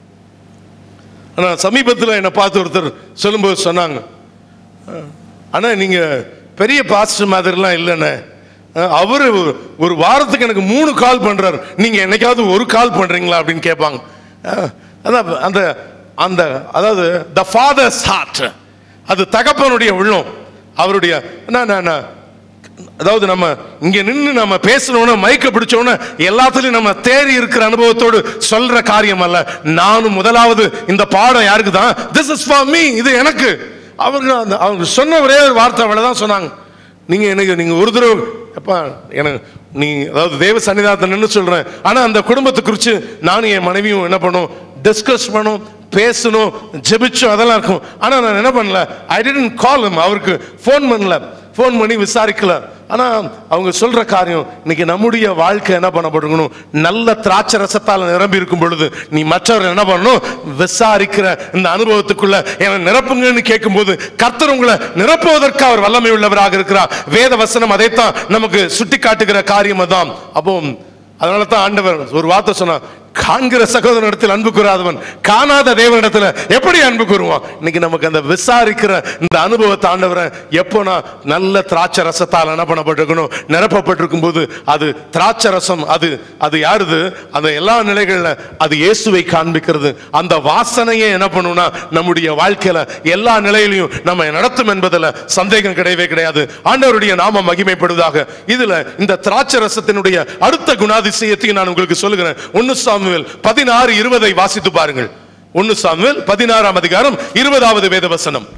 ஆனா சமீபத்தில் என்னை பார்த்து ஒருத்தர் சொல்லும்போது சொன்னாங்க அஹ், அண்ணா நீங்க பெரிய பாஸ்டர் மாதிரிலாம் இல்லைண்ணே அஹ், அவரு ஒரு- ஒரு வாரத்துக்கு எனக்கு மூணு கால் பண்றாரு நீங்க என்னைக்காவது ஒரு கால் பண்றீங்களா அப்படின்னு கேட்பாங்க அஹ், அதான் அந்த அந்த அதாவது த ஃபாதர்ஸ் ஹார்ட் அது தகப்பனுடைய உள்ளம் அவருடைய நான் நான் நான் அதாவது நம்ம இங்க நின்று நம்ம பேசணும்னா மைக்க பிடிச்சோன்னா எல்லாத்துலயும் நம்ம தேறி இருக்கிற அனுபவத்தோடு சொல்ற காரியம் அல்ல நானும் முதலாவது இந்த பாடம் யாருக்கு தான் திஸ் இஸ் ஃபார் மீ இது எனக்கு அவங்க அந்த அவங்க சொன்ன ஒரே ஒரு வார்த்தை அவ்வளவுதான் சொன்னாங்க நீங்க எனக்கு நீங்க ஒரு தடவை அப்பா எனக்கு நீ அதாவது தேவ சன்னிதானத்தை நின்று சொல்றேன் ஆனா அந்த குடும்பத்தை குறித்து நானும் என் மனைவியும் என்ன பண்ணோம் டிஸ்கஸ் பண்ணோம் பேசணும் ஜெபிச்சோம் அதெல்லாம் இருக்கும் ஆனா நான் என்ன பண்ணல ஐ டென்ட் கால் அவருக்கு ஃபோன் பண்ணல ஃபோன் பண்ணி விசாரிக்கல ஆனா அவங்க சொல்ற காரியம் இன்னைக்கு நம்முடைய வாழ்க்கை என்ன பண்ணப்பட்டிருக்கணும் நல்ல திராட்சை ரசத்தால் நிரம்பி இருக்கும் பொழுது நீ மற்றவர் என்ன பண்ணணும் விசாரிக்கிற இந்த அனுபவத்துக்குள்ள என்னை நிரப்புங்கன்னு கேட்கும்போது கர்த்தர் உங்களை நிரப்புவதற்கு அவர் வல்லமை உள்ளவராக இருக்கிறார் வேத வசனம் அதைத்தான் நமக்கு சுட்டி காட்டுகிற காரியம் அதான் அப்போ அதனால தான் ஆண்டவர் ஒரு வார்த்தை சொன்னார் காண்கிற சகோதரனிடத்தில் அன்பு கூறாதவன் காணாத தேவனிடத்துல எப்படி அன்பு கூறுவான் இன்னைக்கு நமக்கு அந்த விசாரிக்கிற இந்த அனுபவத்தை ஆண்டவரை எப்போ நான் நல்ல திராட்சை ரசத்தால் என்ன பண்ணப்பட்டிருக்கணும் நிரப்பப்பட்டிருக்கும் போது அது திராட்சை ரசம் அது அது யாருது அந்த எல்லா நிலைகள்ல அது இயேசுவை காண்பிக்கிறது அந்த வாசனையே என்ன பண்ணும்னா நம்முடைய வாழ்க்கையில எல்லா நிலையிலையும் நம்ம நடத்தும் என்பதுல சந்தேகம் கிடையவே கிடையாது ஆண்டவருடைய நாம மகிமைப்படுவதாக இதுல இந்த திராட்சை ரசத்தினுடைய அடுத்த குணாதிசயத்தையும் நான் உங்களுக்கு சொல்லுகிறேன் ஒன்னு சாமுவேல் பதினாறு இருபதை வாசித்து பாருங்கள் ஒன்னு சாமுவேல் பதினாறாம் அதிகாரம் இருபதாவது வேதவசனம்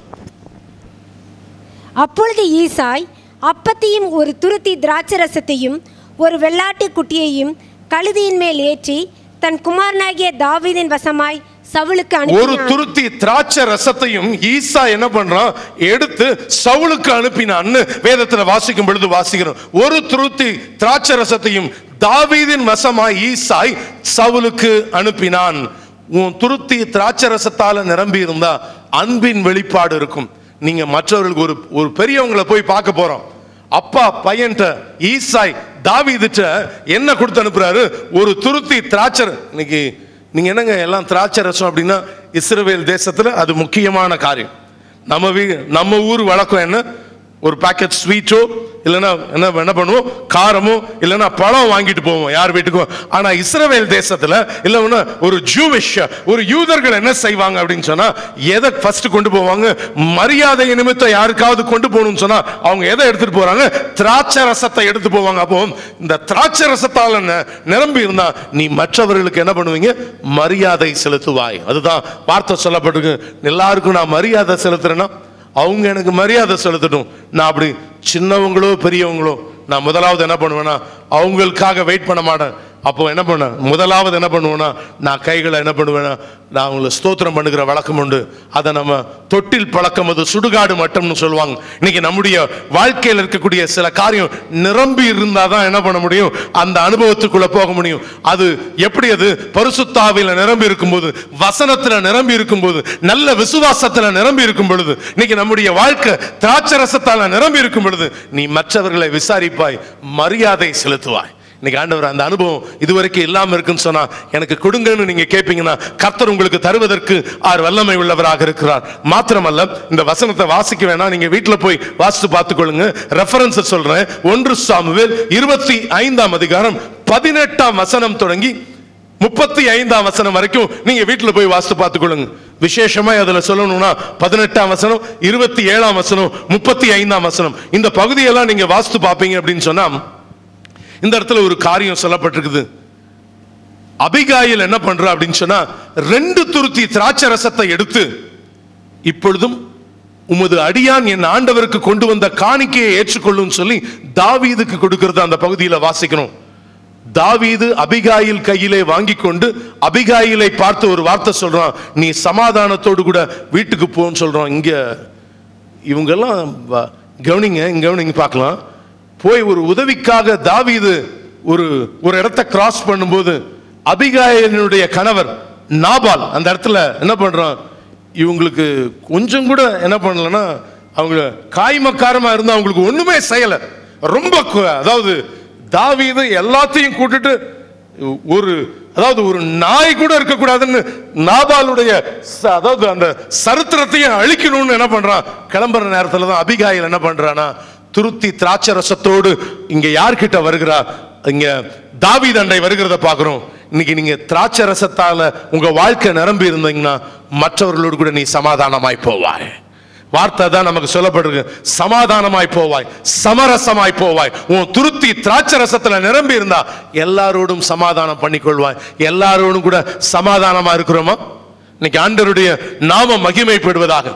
அப்பொழுது ஈசாய் அப்பத்தையும் ஒரு துருத்தி திராட்சரசத்தையும் ஒரு வெள்ளாட்டு குட்டியையும் கழுதியின் மேல் ஏற்றி தன் குமாரனாகிய தாவீதின் வசமாய் சவுலுக்கு ஒரு அனுப்பினான் துருத்தி திராட்சை ரசத்தையும் ஈசா என்ன பண்றான் எடுத்து சவுலுக்கு அனுப்பினான்னு வேதத்துல வாசிக்கும் பொழுது வாசிக்கிறோம் ஒரு துருத்தி திராட்சை ரசத்தையும் தாவீதின் வசமாய் ஈசாய் சவுலுக்கு அனுப்பினான் உன் துருத்தி திராட்சை ரசத்தால நிரம்பி இருந்தா அன்பின் வெளிப்பாடு இருக்கும் நீங்க மற்றவர்களுக்கு ஒரு ஒரு பெரியவங்களை போய் பார்க்க போறோம் அப்பா பையன்ட்ட ஈசாய் தாவீதுட்ட என்ன கொடுத்து அனுப்புறாரு ஒரு துருத்தி திராட்சை இன்னைக்கு நீங்க என்னங்க எல்லாம் திராட்சை ரசம் அப்படின்னா இஸ்ரவேல் தேசத்துல அது முக்கியமான காரியம் நம்ம வீ நம்ம ஊர் வழக்கம் என்ன ஒரு பாக்கெட் ஸ்வீட்டோ இல்லைன்னா என்ன என்ன பண்ணுவோம் காரமோ இல்லைன்னா பழம் வாங்கிட்டு போவோம் யார் வீட்டுக்கும் ஆனா இஸ்ரவேல் தேசத்துல இல்லைன்னா ஒரு ஜூவிஷ் ஒரு யூதர்கள் என்ன செய்வாங்க அப்படின்னு சொன்னா எதை ஃபர்ஸ்ட் கொண்டு போவாங்க மரியாதை நிமித்தம் யாருக்காவது கொண்டு போகணும்னு சொன்னா அவங்க எதை எடுத்துட்டு போறாங்க திராட்சை ரசத்தை எடுத்து போவாங்க அப்போ இந்த திராட்சை ரசத்தால ந- நிரம்பி இருந்தா நீ மற்றவர்களுக்கு என்ன பண்ணுவீங்க மரியாதை செலுத்துவாய் அதுதான் வார்த்தை சொல்லப்பட்டிருக்கு எல்லாருக்கும் நான் மரியாதை செலுத்துறேன்னா அவங்க எனக்கு மரியாதை செலுத்தட்டும் நான் அப்படி சின்னவங்களோ பெரியவங்களோ நான் முதலாவது என்ன பண்ணுவேன்னா அவங்களுக்காக வெயிட் பண்ண மாட்டேன் அப்போ என்ன பண்ண முதலாவது என்ன பண்ணுவேன்னா நான் கைகளை என்ன பண்ணுவேன்னா நான் அவங்களை ஸ்தோத்திரம் பண்ணுகிற வழக்கம் உண்டு அதை நம்ம தொட்டில் பழக்கம் அது சுடுகாடு மட்டம்னு சொல்லுவாங்க இன்னைக்கு நம்முடைய வாழ்க்கையில் இருக்கக்கூடிய சில காரியம் நிரம்பி இருந்தால் தான் என்ன பண்ண முடியும் அந்த அனுபவத்துக்குள்ள போக முடியும் அது எப்படி அது பரிசுத்தாவில நிரம்பி இருக்கும்போது வசனத்துல நிரம்பி இருக்கும்போது நல்ல விசுவாசத்துல நிரம்பி இருக்கும் பொழுது இன்னைக்கு நம்முடைய வாழ்க்கை திராட்சரசத்தால நிரம்பி இருக்கும் பொழுது நீ மற்றவர்களை விசாரிப்பாய் மரியாதை செலுத்துவாய் இன்னைக்கு ஆண்டவர் அந்த அனுபவம் இதுவரைக்கும் இல்லாம இருக்குன்னு சொன்னா எனக்கு கொடுங்கன்னு நீங்க கேட்பீங்கன்னா கர்த்தர் உங்களுக்கு தருவதற்கு ஆர் வல்லமை உள்ளவராக இருக்கிறார் மாத்திரமல்ல இந்த வசனத்தை வாசிக்க வேணாம் நீங்க வீட்டுல போய் வாசித்து பார்த்துக்கொள்ளுங்க ரெஃபரன்ஸ் சொல்றேன் ஒன்று சாமுவேல் இருபத்தி ஐந்தாம் அதிகாரம் பதினெட்டாம் வசனம் தொடங்கி முப்பத்தி ஐந்தாம் வசனம் வரைக்கும் நீங்க வீட்டுல போய் வாசித்து பார்த்துக்கொள்ளுங்க விசேஷமா அதுல சொல்லணும்னா பதினெட்டாம் வசனம் இருபத்தி ஏழாம் வசனம் முப்பத்தி ஐந்தாம் வசனம் இந்த பகுதியெல்லாம் நீங்க வாசித்து பார்ப்பீங்க அப்படின்னு சொன்னா இந்த இடத்துல ஒரு காரியம் சொல்லப்பட்டிருக்குது அபிகாயில் என்ன பண்றா அப்படின்னு சொன்னா ரெண்டு துருத்தி திராட்சை ரசத்தை எடுத்து இப்பொழுதும் உமது அடியான் என் ஆண்டவருக்கு கொண்டு வந்த காணிக்கையை ஏற்றுக்கொள்ளும் சொல்லி தாவீதுக்கு கொடுக்கிறது அந்த பகுதியில வாசிக்கணும் தாவீது அபிகாயில் கையிலே வாங்கி கொண்டு அபிகாயிலை பார்த்து ஒரு வார்த்தை சொல்றான் நீ சமாதானத்தோடு கூட வீட்டுக்கு போன்னு சொல்றான் இங்க இவங்கெல்லாம் வ- கவனிங்க இங்க கவனிங்க பார்க்கலாம் போய் ஒரு உதவிக்காக தாவீது ஒரு ஒரு இடத்த கிராஸ் பண்ணும்போது அபிகாயினுடைய கணவர் நாபால் அந்த இடத்துல என்ன பண்றான் இவங்களுக்கு கொஞ்சம் கூட என்ன பண்ணலன்னா அவங்க காய்மக்காரமா இருந்தா அவங்களுக்கு ஒண்ணுமே செய்யல ரொம்ப கு- அதாவது தாவீது எல்லாத்தையும் கூட்டிட்டு ஒரு அதாவது ஒரு நாய் கூட இருக்கக்கூடாதுன்னு நாபாலுடைய ச- அதாவது அந்த சரித்திரத்தையும் அழிக்கணும்னு என்ன பண்றான் கிளம்புற நேரத்துல தான் அபிகாயில் என்ன பண்றானா துருத்தி திராட்சை ரசத்தோடு இங்க யார்கிட்ட வருகிறா இங்க தாவீதண்டை வருகிறத பார்க்கிறோம் இன்னைக்கு நீங்க திராட்சை ரசத்தால உங்க வாழ்க்கை நிரம்பி இருந்தீங்கன்னா மற்றவர்களோடு கூட நீ சமாதானமாய் போவாய் வார்த்தை தான் நமக்கு சொல்லப்பட்டிருக்கு சமாதானமாய் போவாய் சமரசமாய் போவாய் உன் துருத்தி திராட்சை ரசத்துல நிரம்பி இருந்தா எல்லாரோடும் சமாதானம் பண்ணிக்கொள்வாய் எல்லாரோடும் கூட சமாதானமா இருக்கிறோமா இன்னைக்கு ஆண்டவருடைய நாம மகிமைப்படுவதாக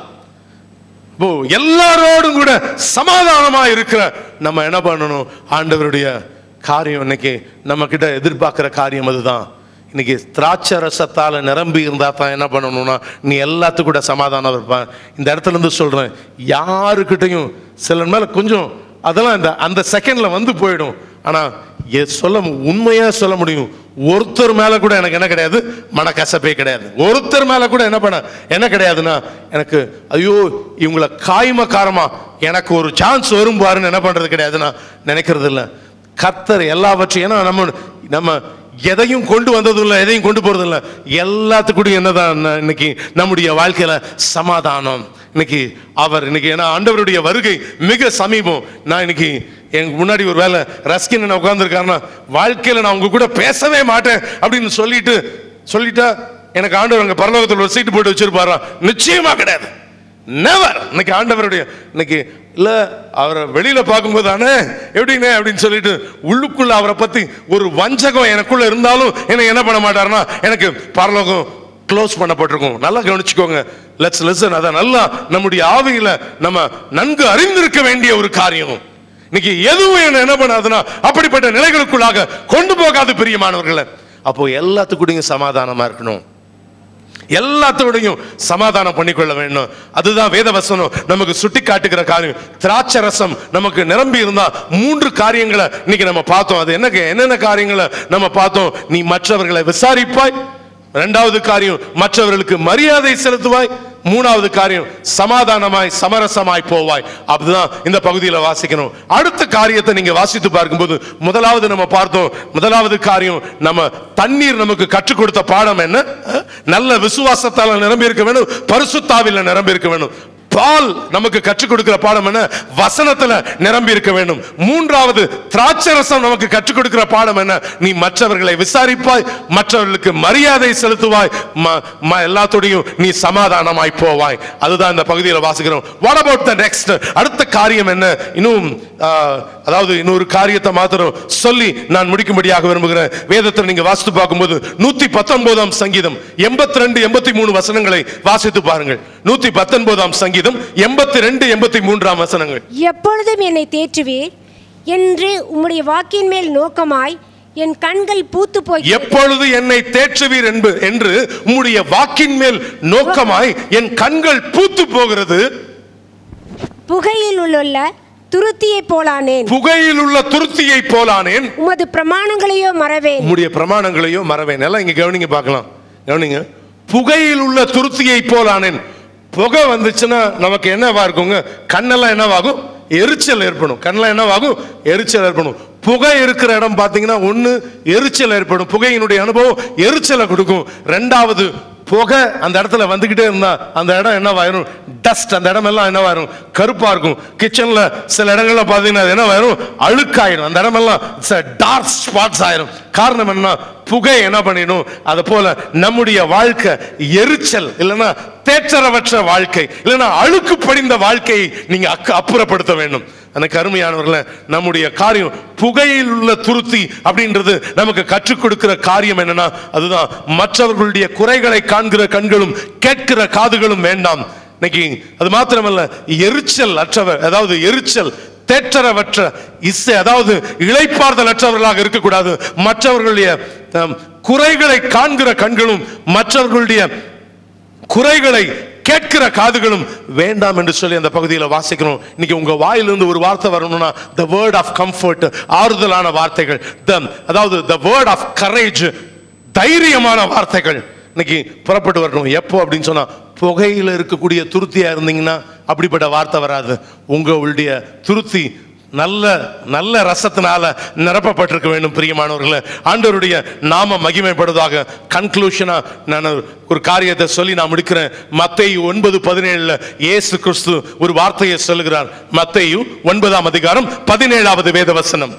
இப்போ எல்லாரோடும் கூட சமாதானமா இருக்கிற நம்ம என்ன பண்ணணும் ஆண்டவருடைய காரியம் இன்னைக்கு நம்ம கிட்ட எதிர்பார்க்கிற காரியம் அதுதான் இன்னைக்கு திராட்சை ரசத்தால நிரம்பி இருந்தா தான் என்ன பண்ணணும்னா நீ எல்லாத்துக்கும் கூட சமாதானம் இருப்பேன் இந்த இடத்துல இருந்து சொல்றேன் யாருக்கிட்டையும் சில மேல கொஞ்சம் அதெல்லாம் இந்த அந்த செகண்ட்ல வந்து போயிடும் ஆனா எ- சொல்ல மு- உண்மையா சொல்ல முடியும் ஒருத்தர் மேல கூட எனக்கு என்ன கிடையாது மனக்கசப்பே கிடையாது ஒருத்தர் மேல கூட என்ன பண்ண என்ன கிடையாதுன்னா எனக்கு ஐயோ இவங்கள காய்மக்காரமா எனக்கு ஒரு சான்ஸ் வரும் பாருன்னு என்ன பண்றது கிடையாது நான் நினைக்கிறது இல்ல கர்த்தர் எல்லாவற்றையும் ஏன்னா நம்ம நம்ம எதையும் கொண்டு வந்ததும் இல்லை எதையும் கொண்டு போறதும் இல்லை எல்லாத்துக்கூடயும் என்னதான் ந- இன்னைக்கு நம்முடைய வாழ்க்கையில சமாதானம் இன்னைக்கு அவர் இன்னைக்கு ஏன்னா ஆண்டவருடைய வருகை மிக சமீபம் நான் இன்னைக்கு எனக்கு முன்னாடி ஒரு வேலை ரஸ்கின் என்ன உட்கார்ந்துருக்காருன்னா வாழ்க்கையில நான் உங்க கூட பேசவே மாட்டேன் அப்படின்னு சொல்லிட்டு சொல்லிட்டா எனக்கு ஆண்டவர் அங்க பரலோகத்தில் ஒரு சீட்டு போட்டு வச்சிருப்பாரா நிச்சயமா கிடையாது நெவர் இன்னைக்கு ஆண்டவருடைய இன்னைக்கு இல்ல அவரை வெளியில பார்க்கும்போது அண்ணே எப்படிண்ணே அப்படின்னு சொல்லிட்டு உள்ளுக்குள்ள அவரை பத்தி ஒரு வஞ்சகம் எனக்குள்ள இருந்தாலும் என்னை என்ன பண்ண மாட்டாருன்னா எனக்கு பரலோகம் க்ளோஸ் பண்ணப்பட்டிருக்கும் நல்லா கவனிச்சுக்கோங்க லெட்ஸ் லிசன் அதான் நல்லா நம்முடைய ஆவியில நம்ம நன்கு அறிந்திருக்க வேண்டிய ஒரு காரியம் இன்னைக்கு எதுவும் என்ன என்ன பண்ணாதுன்னா அப்படிப்பட்ட நிலைகளுக்குள்ளாக கொண்டு போகாது பிரியமானவர்களை அப்போ எல்லாத்துக்கூடயும் சமாதானமா இருக்கணும் எல்லாத்தோடையும் சமாதானம் பண்ணிக்கொள்ள வேண்டும் அதுதான் வேதவசனம் நமக்கு சுட்டி காட்டுகிற காரியம் திராட்சை ரசம் நமக்கு நிரம்பி இருந்தா மூன்று காரியங்களை இன்னைக்கு நம்ம பார்த்தோம் அது என்ன என்னென்ன காரியங்களை நம்ம பார்த்தோம் நீ மற்றவர்களை விசாரிப்பாய் இரண்டாவது காரியம் மற்றவர்களுக்கு மரியாதை செலுத்துவாய் மூணாவது காரியம் சமாதானமாய் சமரசமாய் போவாய் அப்படிதான் இந்த பகுதியில வாசிக்கணும் அடுத்த காரியத்தை நீங்க வாசித்து பார்க்கும்போது முதலாவது நம்ம பார்த்தோம் முதலாவது காரியம் நம்ம தண்ணீர் நமக்கு கற்றுக் கொடுத்த பாடம் என்ன அஹ்? நல்ல விசுவாசத்தால நிரம்பி இருக்க வேண்டும் பரிசுத்தாவில நிரம்பி இருக்க வேண்டும் பால் நமக்கு கற்றுக் கொடுக்கிற பாடம் என்ன வசனத்துல நிரம்பி இருக்க வேண்டும் மூன்றாவது திராட்சரசம் நமக்கு கற்றுக் கொடுக்கிற பாடம் என்ன நீ மற்றவர்களை விசாரிப்பாய் மற்றவர்களுக்கு மரியாதை செலுத்துவாய் ம- ம- எல்லாத்தோடையும் நீ சமாதானமாய் போவாய் அதுதான் இந்த பகுதியில் வாசிக்கிறோம் வாட் அபவுட் த நெக்ஸ்ட் அடுத்த காரியம் என்ன இன்னும் ஆ, அதாவது இன்னொரு காரியத்தை மாத்திரம் சொல்லி நான் முடிக்கும்படியாக விரும்புகிறேன் வேதத்தில் நீங்க வாசித்து பார்க்கும்போது நூத்தி பத்தொன்பதாம் சங்கீதம் எண்பத்தி ரெண்டு எண்பத்தி மூணு வசனங்களை வாசித்து பாருங்கள் நூத்தி பத்தொன்பதாம் சங்கீதம் எண்பத்தி ரெண்டு எண்பத்தி மூன்றாம் வசனங்கள் எப்பொழுதும் என்னை தேற்றுவீர் என்று உம்முடைய வாக்கின் மேல் நோக்கமாய் என் கண்கள் பூத்து போய் எப்பொழுது என்னை தேற்றுவீர் என்பு என்று உம்முடைய வாக்கின் மேல் நோக்கமாய் என் கண்கள் பூத்து போகிறது புகையில் உள்ள துருத்தியைப் போலானேன் புகையில் உள்ள துருத்தியை போலானேன் உமது பிரமாணங்களையோ மறவேன் உம்முடைய பிரமாணங்களையோ மறவேன் எல்லாம் இங்க கவனிங்க பார்க்கலாம் கவனிங்க புகையில் உள்ள துருத்தியை போலானேன் புகை வந்துச்சுன்னா நமக்கு என்னவா இருக்குங்க கண்ணெல்லாம் என்னவாகும் எரிச்சல் ஏற்படும் கண்ணெல்லாம் என்னவாகும் எரிச்சல் ஏற்படும் புகை இருக்கிற இடம் பார்த்தீங்கன்னா ஒன்று எரிச்சல் ஏற்படும் புகையினுடைய அனுபவம் எரிச்சலை கொடுக்கும் ரெண்டாவது புகை அந்த இடத்துல வந்துகிட்டே இருந்தா அந்த இடம் என்னவாயிரும் டஸ்ட் அந்த இடம் எல்லாம் என்னவாயிரும் கருப்பா இருக்கும் கிச்சன்ல சில இடங்கள்ல பாத்தீங்கன்னா அது என்னவாயிரும் அழுக்காயிரும் அந்த இடமெல்லாம் டார்க் ஸ்பாட்ஸ் ஆயிரும் காரணம் என்ன புகை என்ன பண்ணிடும் அது போல நம்முடைய வாழ்க்கை எரிச்சல் இல்லைன்னா தேற்றரவற்ற வாழ்க்கை இல்லைன்னா அழுக்கு படிந்த வாழ்க்கையை நீங்க அக்க அப்புறப்படுத்த வேண்டும் எனக்கு அருமையானவர்களே நம்முடைய காரியம் புகையில் உள்ள துருத்தி அப்படின்றது நமக்கு கற்றுக் கொடுக்கிற காரியம் என்னன்னா அதுதான் மற்றவர்களுடைய குறைகளை காண்கிற கண்களும் கேட்கிற காதுகளும் வேண்டாம் இன்னைக்கு அது மாத்திரமல்ல எரிச்சல் அற்றவர் அதாவது எரிச்சல் தேற்றரவற்ற இசை அதாவது இளைப்பாறுதல் அற்றவர்களாக இருக்கக்கூடாது மற்றவர்களுடைய ஆம், குறைகளை காண்கிற கண்களும் மற்றவர்களுடைய குறைகளை கேட்கிற காதுகளும் வேண்டாம் என்று சொல்லி அந்த பகுதியில் வாசிக்கிறோம் இன்னைக்கு உங்க வாயிலிருந்து ஒரு வார்த்தை வரணும்னா த வேர்ட் ஆஃப் கம்ஃபர்ட் ஆறுதலான வார்த்தைகள் த அதாவது த வேர்ட் ஆஃப் கரேஜ் தைரியமான வார்த்தைகள் இன்னைக்கு புறப்பட்டு வரணும் எப்போ அப்படின்னு சொன்னா புகையில இருக்கக்கூடிய துருத்தியா இருந்தீங்கன்னா அப்படிப்பட்ட வார்த்தை வராது உங்களுடைய துருத்தி நல்ல நல்ல ரசத்தினால நிரப்பப்பட்டிருக்க வேண்டும் பிரியமானவர்களே ஆண்டவருடைய நாம மகிமைப்படுவதாக கன்க்ளூஷனா நான் ஒரு காரியத்தை சொல்லி நான் முடிக்கிறேன் மத்தேயு ஒன்பது பதினேழுல இயேசு கிறிஸ்து ஒரு வார்த்தையை சொல்லுகிறார் மத்தேயு ஒன்பதாம் அதிகாரம் பதினேழாவது வேத வசனம்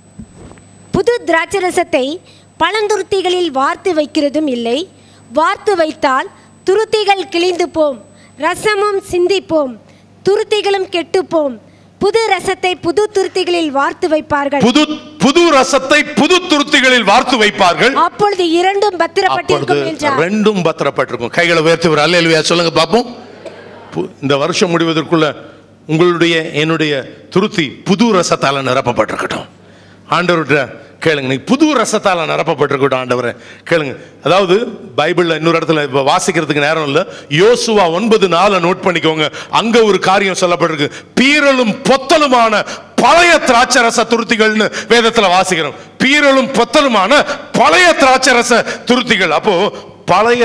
புது திராட்சரசத்தை பழந்துருத்திகளில் வார்த்து வைக்கிறதும் இல்லை வார்த்து வைத்தால் துருத்திகள் கிழிந்து போம் ரசமும் சிந்திப்போம் துருத்திகளும் கெட்டுப்போம் புது ரசத்தை புது துருத்திகளில் வார்த்து வைப்பார்கள் புது புது ரசத்தை புது துருத்திகளில் வார்த்து வைப்பார்கள் அப்பொழுது இரண்டும் அப்பொழுது பத்திரப்பட்டிருக்கும் என்றார் ரெண்டும் பத்திரப்பட்டிருக்கும் கைகளை உயர்த்தி ஒரு அல்லேலுயா சொல்லுங்க பார்ப்போம் பு- இந்த வருஷம் முடிவதற்குள்ள உங்களுடைய என்னுடைய துருத்தி புது ரசத்தால நிரப்பப்பட்டிருக்கட்டும் ஆண்டவர்கிட்ட கேளுங்க நீ புது ரசத்தால நிரப்பப்பட்டிருக்கட்டும் ஆண்டவரே கேளுங்க அதாவது பைபிள்ல இன்னொரு இடத்துல இப்ப வாசிக்கிறதுக்கு நேரம் இல்ல யோசுவா ஒன்பது நாளை நோட் பண்ணிக்கோங்க அங்க ஒரு காரியம் சொல்லப்பட்டிருக்கு பீரலும் பொத்தலுமான பழைய திராட்சரச துருத்திகள்னு வேதத்துல வாசிக்கிறோம் பீரலும் பொத்தலுமான பழைய திராட்சரச துருத்திகள் அப்போ பழைய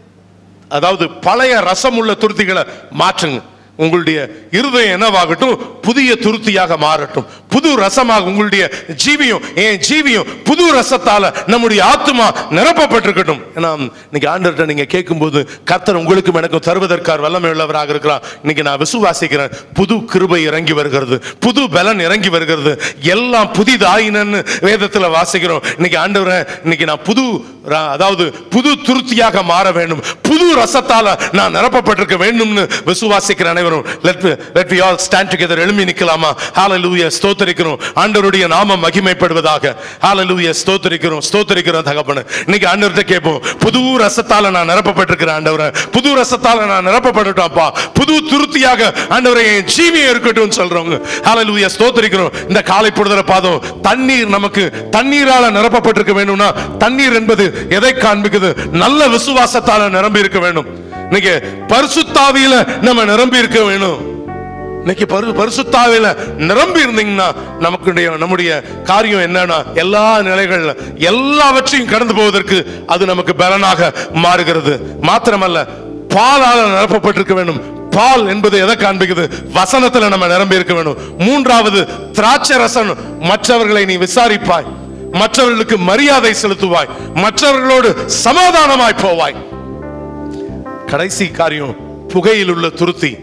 அதாவது பழைய ரசம் உள்ள துருத்திகளை மாற்றுங்க உங்களுடைய இருதயம் என்னவாகட்டும் புதிய துருத்தியாக மாறட்டும் புது ரசமாக உங்களுடைய ஜீவியம் என் ஜீவியம் புது ரசத்தால நம்முடைய ஆத்மா நிரப்பப்பட்டிருக்கட்டும் ஏன்னா இன்னைக்கு ஆண்டர்கிட்ட நீங்க கேட்கும்போது கர்த்தர் உங்களுக்கும் எனக்கும் தருவதற்கார் வல்லமை உள்ளவராக இருக்கிறார் இன்னைக்கு நான் விசுவாசிக்கிறேன் புது கிருபை இறங்கி வருகிறது புது பலன் இறங்கி வருகிறது எல்லாம் புதிதாயினன்னு வேதத்துல வாசிக்கிறோம் இன்னைக்கு ஆண்டவரே இன்னைக்கு நான் புது ர- அதாவது புது துருத்தியாக மாற வேண்டும் புது ரசத்தால நான் நிரப்பப்பட்டிருக்க வேண்டும்னு விசுவாசிக்கிற அனைவரும் let let we all stand together எழும்பி நிக்கலாமா ஹalleluya ஸ்தோத்திரிக்கிறோம் ஆண்டவருடைய நாமம் மகிமைப்படுவதாக ஹalleluya ஸ்தோத்திரிக்கிறோம் ஸ்தோத்திரிக்கிறோம் தகப்பனே இன்னைக்கு ஆண்டவர்கிட்ட கேட்போம் புது ரசத்தால நான் நிரப்பப்பட்டிருக்கிறேன் ஆண்டவரே புது ரசத்தால நான் நிரப்பப்பட்டுட்டோம்ப்பா புது துருத்தியாக ஆண்டவரே என் ஜீவியம் இருக்கட்டும் சொல்றவங்க ஹalleluya ஸ்தோத்திரிக்கிறோம் இந்த காலை பொழுதுற பாதம் தண்ணீர் நமக்கு தண்ணீரால நிரப்பப்பட்டிருக்க வேண்டும்னா தண்ணீர் என்பது எதை காண்பிக்குது நல்ல விசுவாசத்தால நிரம்பி இருக்க வேண்டும் இன்னைக்கு பரிசுத்தாவியில நம்ம நிரம்பி இருக்க வேணும் இன்னைக்கு பரு பரிசுத்தாவில நிரம்பி இருந்தீங்கன்னா நமக்குடைய நம்முடைய காரியம் என்னன்னா எல்லா நிலைகள்ல எல்லாவற்றையும் கடந்து போவதற்கு அது நமக்கு பலனாக மாறுகிறது மாத்திரமல்ல பாலால நிரப்பப்பட்டிருக்க வேண்டும் பால் என்பது எதை காண்பிக்குது வசனத்துல நம்ம நிரம்பி இருக்க வேண்டும் மூன்றாவது திராட்சை ரசம் மற்றவர்களை நீ விசாரிப்பாய் மற்றவர்களுக்கு மரியாதை செலுத்துவாய் மற்றவர்களோடு சமாதானமாய் போவாய் கடைசி காரியம் புகையில் உள்ள துருத்தி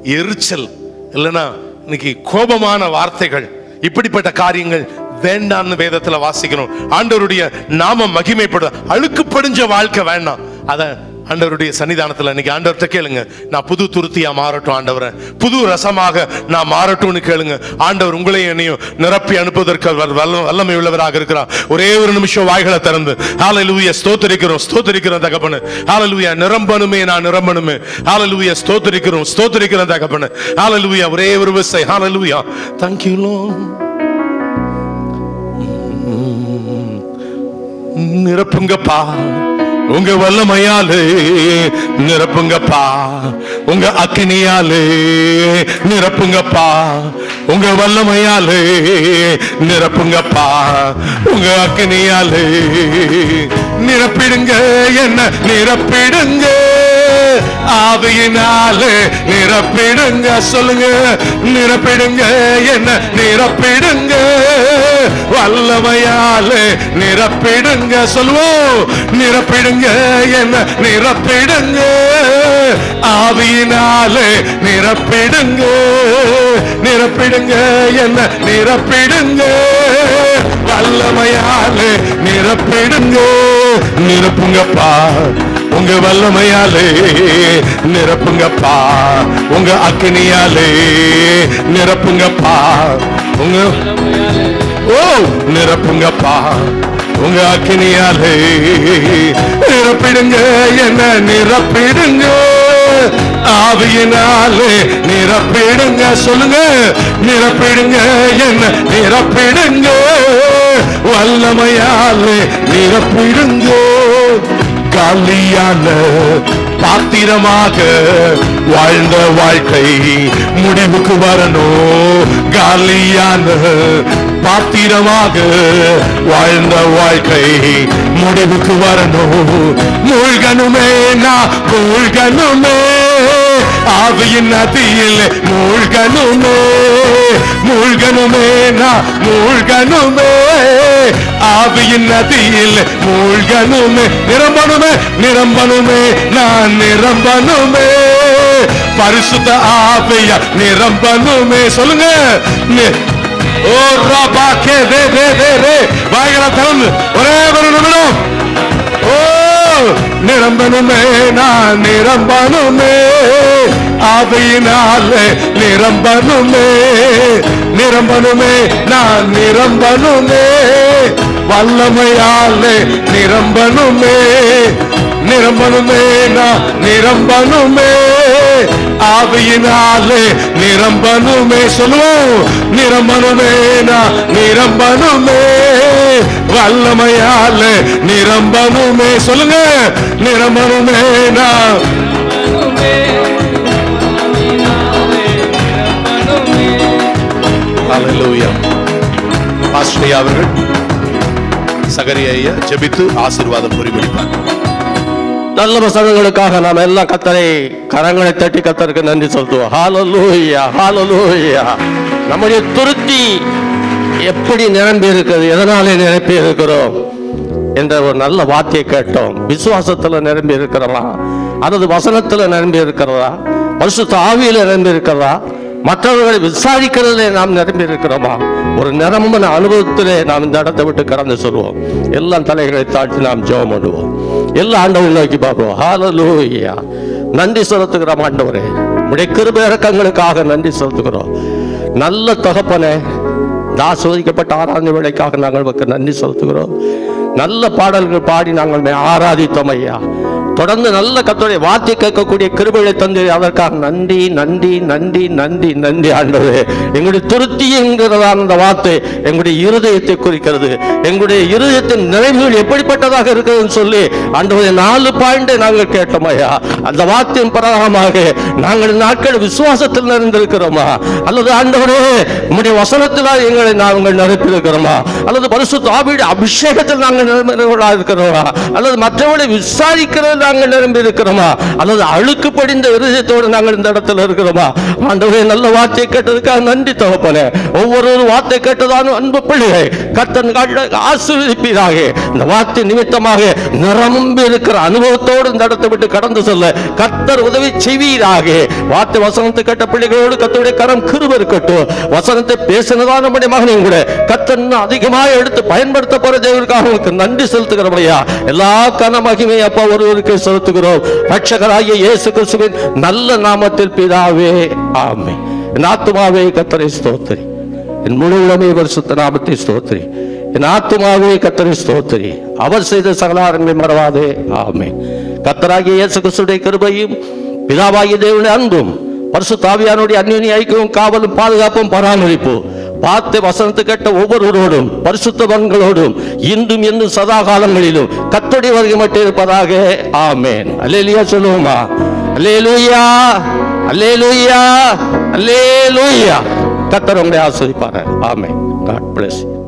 எரிச்சல் இல்லைன்னா இன்னைக்கு கோபமான வார்த்தைகள் இப்படிப்பட்ட காரியங்கள் வேண்டாம்னு வேதத்துல வாசிக்கணும் ஆண்டவருடைய நாம மகிமைப்பட அழுக்கு படிஞ்ச வாழ்க்கை வேண்டாம் அத ஆண்டவருடைய சன்னிதானத்துல இன்னைக்கு ஆண்டவர்கிட்ட கேளுங்க நான் புது துருத்தியா மாறட்டும் ஆண்டவரே புது ரசமாக நான் மாறட்டும்னு கேளுங்க ஆண்டவர் உங்களையும் என்னையும் நிரப்பி அனுப்புவதற்கு அவர் வல்ல- வல்லமை உள்ளவராக இருக்கிறார் ஒரே ஒரு நிமிஷம் வாய்களை திறந்து ஹalleluya ஸ்தோத்திரிக்கிறோம் ஸ்தோத்திரிக்கிறோம் தகப்பனு ஹalleluya நிரம்பணுமே நான் நிரம்பணுமே ஹalleluya ஸ்தோத்திரிக்கிறோம் ஸ்தோத்திரிக்கிறோம் தகப்பனு ஹalleluya ஒரே ஒரு விசை ஹalleluya thank you lord நிரப்புங்கப்பா உங்க வல்லமையாலே நிரப்புங்கப்பா உங்க அக்கினியாலே நிரப்புங்கப்பா உங்க வல்லமையாலே நிரப்புங்கப்பா உங்க அக்கினியாலே நிரப்பிடுங்க என்ன நிரப்பிடுங்க ஆவியினாலே நிரப்பிடுங்க சொல்லுங்க நிரப்பிடுங்க என்ன நிரப்பிடுங்க வல்லமையாலே நிரப்பிடுங்க சொல்லுவோம் நிரப்பிடுங்க என்ன நிரப்பிடுங்க ஆவியினாலே நிரப்பிடுங்க நிரப்பிடுங்க என்ன நிரப்பிடுங்க வல்லமையாலே நிரப்பிடுங்க நிரப்புங்கப்பா உங்க வல்லமையாலே நிரப்புங்கப்பா உங்க அக்கினியாலே நிரப்புங்கப்பா உங்க ஓ நிரப்புங்கப்பா உங்க அக்கினியாலே நிரப்பிடுங்க என்ன நிரப்பிடுங்க ஆவியினாலே நிரப்பிடுங்க சொல்லுங்க நிரப்பிடுங்க என்ன நிரப்பிடுங்க வல்லமையாலே நிரப்பிடுங்க காலியான பாத்திரமாக வாழ்ந்த வாழ்க்கை முடிவுக்கு வரணும் காலியான பாத்திரமாக வாழ்ந்த வாழ்க்கை முடிவுக்கு வரணும் மூழ்கனுமே நான் மூழ்கனுமே ஆவியின் நதியில் மூழ்கனுமே மூழ்கனுமே நான் மூழ்கனுமே ஆவியின் நதியில் மூழ்கனுமே நிரம்பணுமே நிரம்பணுமே நான் நிரம்பணுமே பரிசுத்த ஆவியா நிரம்பணுமே சொல்லுங்க நி- ஓ ராபா கே தே தே தே ரே வாய்களை திறந்து ஒரே ஒரு நிமிடம் ஓ நிரம்பணுமே நான் நிரம்பணுமே ஆவியினாலே நிரம்பணுமே நிரம்பணுமே நான் நிரம்பணுமே வல்லமையாலே நிரம்பணுமே நிரம்பணுமே நான் நிரம்பணுமே ஆவியினாலே நிரம்பணுமே சொல்லுவோம் நிரம்பணுமே நான் நிரம்பணுமே வல்லமையாலே நிரம்பணுமே சொல்லுங்க நிரம்பணுமே நான் Hallelujah. பாஸ்டர் ஐயா அவர்கள் சகரியா ஐயா ஜெபித்து ஆசீர்வாதம் புரிபிடிப்பார் நல்ல வசனங்களுக்காக நாம் எல்லாம் கத்தரை கரங்களை தட்டி கத்தருக்கு நன்றி செலுத்துவோம் ஹalleluya ஹalleluya நம்முடைய துருத்தி எப்படி நிரம்பி இருக்கிறது எதனாலே நிரப்பி இருக்கிறோம் என்ற ஒரு நல்ல வார்த்தையை கேட்டோம் விசுவாசத்துல நிரம்பி இருக்கிறதா அல்லது வசனத்துல நிரம்பி இருக்கிறதா பரிசுத்த ஆவியில நிரம்பி இருக்கிறதா மற்றவர்களை விசாரிக்கிறதிலே நாம் நிரம்பி இருக்கிறோமா ஒரு நிரம்பின அனுபவத்திலே நாம் இந்த இடத்தை விட்டு கடந்து சொல்வோம் எல்லாம் தலைகளை தாழ்த்தி நாம் ஜெபம் பண்ணுவோம் எல்லா ஆண்டவரை நோக்கி பார்ப்போம் ஹalleluya நன்றி செலுத்துகிறோம் ஆண்டவரே உடைய கிருபை இறக்கங்களுக்காக நன்றி செலுத்துகிறோம் நல்ல தகப்பனே நான் சோதிக்கப்பட்ட ஆராதனை வேலைக்காக நாங்கள் உமக்கு நன்றி செலுத்துகிறோம் நல்ல பாடல்கள் பாடி நாங்கள் உம்மை ஆராதித்தோம் ஐயா தொடர்ந்து நல்ல கத்தோடைய வார்த்தை கேட்கக்கூடிய கிருபையை தந்து அதற்காக நன்றி நன்றி நன்றி நன்றி நன்றி ஆண்டவரே எங்களுடைய துருத்தி என்கிறதான அந்த வார்த்தை எங்களுடைய இருதயத்தை குறிக்கிறது எங்களுடைய இருதயத்தின் நிறைவுகள் எப்படிப்பட்டதாக இருக்குதுன்னு சொல்லி ஆண்டவரே நாலு பாயிண்ட் நாங்கள் கேட்டோம் ஐயா அந்த வார்த்தையின் பிரகாரமாக நாங்கள் இந்த நாட்கள் விசுவாசத்தில் நிறைந்திருக்கிறோமா அல்லது ஆண்டவரே உம்முடைய வசனத்தினால் எங்களை நாங்கள் நிரப்பியிருக்கிறோமா அல்லது பரிசுத்த ஆவியுடைய அபிஷேகத்தில் நாங்கள் நிரம்பினவர்களாக இருக்கிறோமா அல்லது மற்றவர்களை விசாரிக்கிறதில் நாங்கள் நிரம்பி இருக்கிறோமா அல்லது அழுக்கு படிந்த இருதயத்தோடு நாங்கள் இந்த இடத்துல இருக்கிறோமா ஆண்டவரே நல்ல வார்த்தையை கேட்டதுக்காக நன்றி தகப்பனே ஒவ்வொரு வார்த்தை கேட்டதான அன்பு பிள்ளைகளை கத்தன் ஆசீர்வதிப்பீராக இந்த வார்த்தை நிமித்தமாக நிரம்பி இருக்கிற அனுபவத்தோடு இந்த இடத்தை விட்டு கடந்து செல்ல கத்தர் உதவி செய்வீராக வார்த்தை வசனத்தை கேட்ட பிள்ளைகளோடு கத்தருடைய கரம் கிருப இருக்கட்டும் வசனத்தை பேசினதான நம்முடைய மகனையும் கூட கத்தர் இன்னும் அதிகமாக எடுத்து பயன்படுத்த போற தேவனுக்காக உங்களுக்கு நன்றி செலுத்துகிறோம் ஐயா எல்லா கன மகிமை அப்பா ஒருவருக்கு செலுத்துகிறோம் ரட்சகராகிய இயேசு கிறிஸ்துவின் நல்ல நாமத்தில் பிதாவே ஆமே என் ஆத்துமாவே கத்தரை ஸ்தோத்திரி என் முழு உலமே பரிசுத்த நாமத்தை ஸ்தோத்திரி என் ஆத்துமாவே கத்தரை ஸ்தோத்திரி அவர் செய்த சகலாரங்களை மறவாதே ஆமே கத்தராகிய இயேசு கிறிஸ்துடைய கிருபையும் பிதாவாகிய தேவனுடைய அன்பும் பரிசுத்தாவியானுடைய அந்நிய ஐக்கியமும் காவலும் பாதுகாப்பும் பராமரிப்பும் பார்த்து வசனத்து கேட்ட ஒவ்வொருவரோடும் பரிசுத்தவன்களோடும் இன்றும் இன்னும் சதா காலங்களிலும் கத்தடி வருகை மட்டும் இருப்பதாக ஆமேன் அல்லேலியா சொல்லுவோமா அல்லேலூயா அல்லேலூயா அல்லேலூயா கத்தர் உங்களை ஆஸ்வதிப்பாரு ஆமேன் காட் பிளஸ்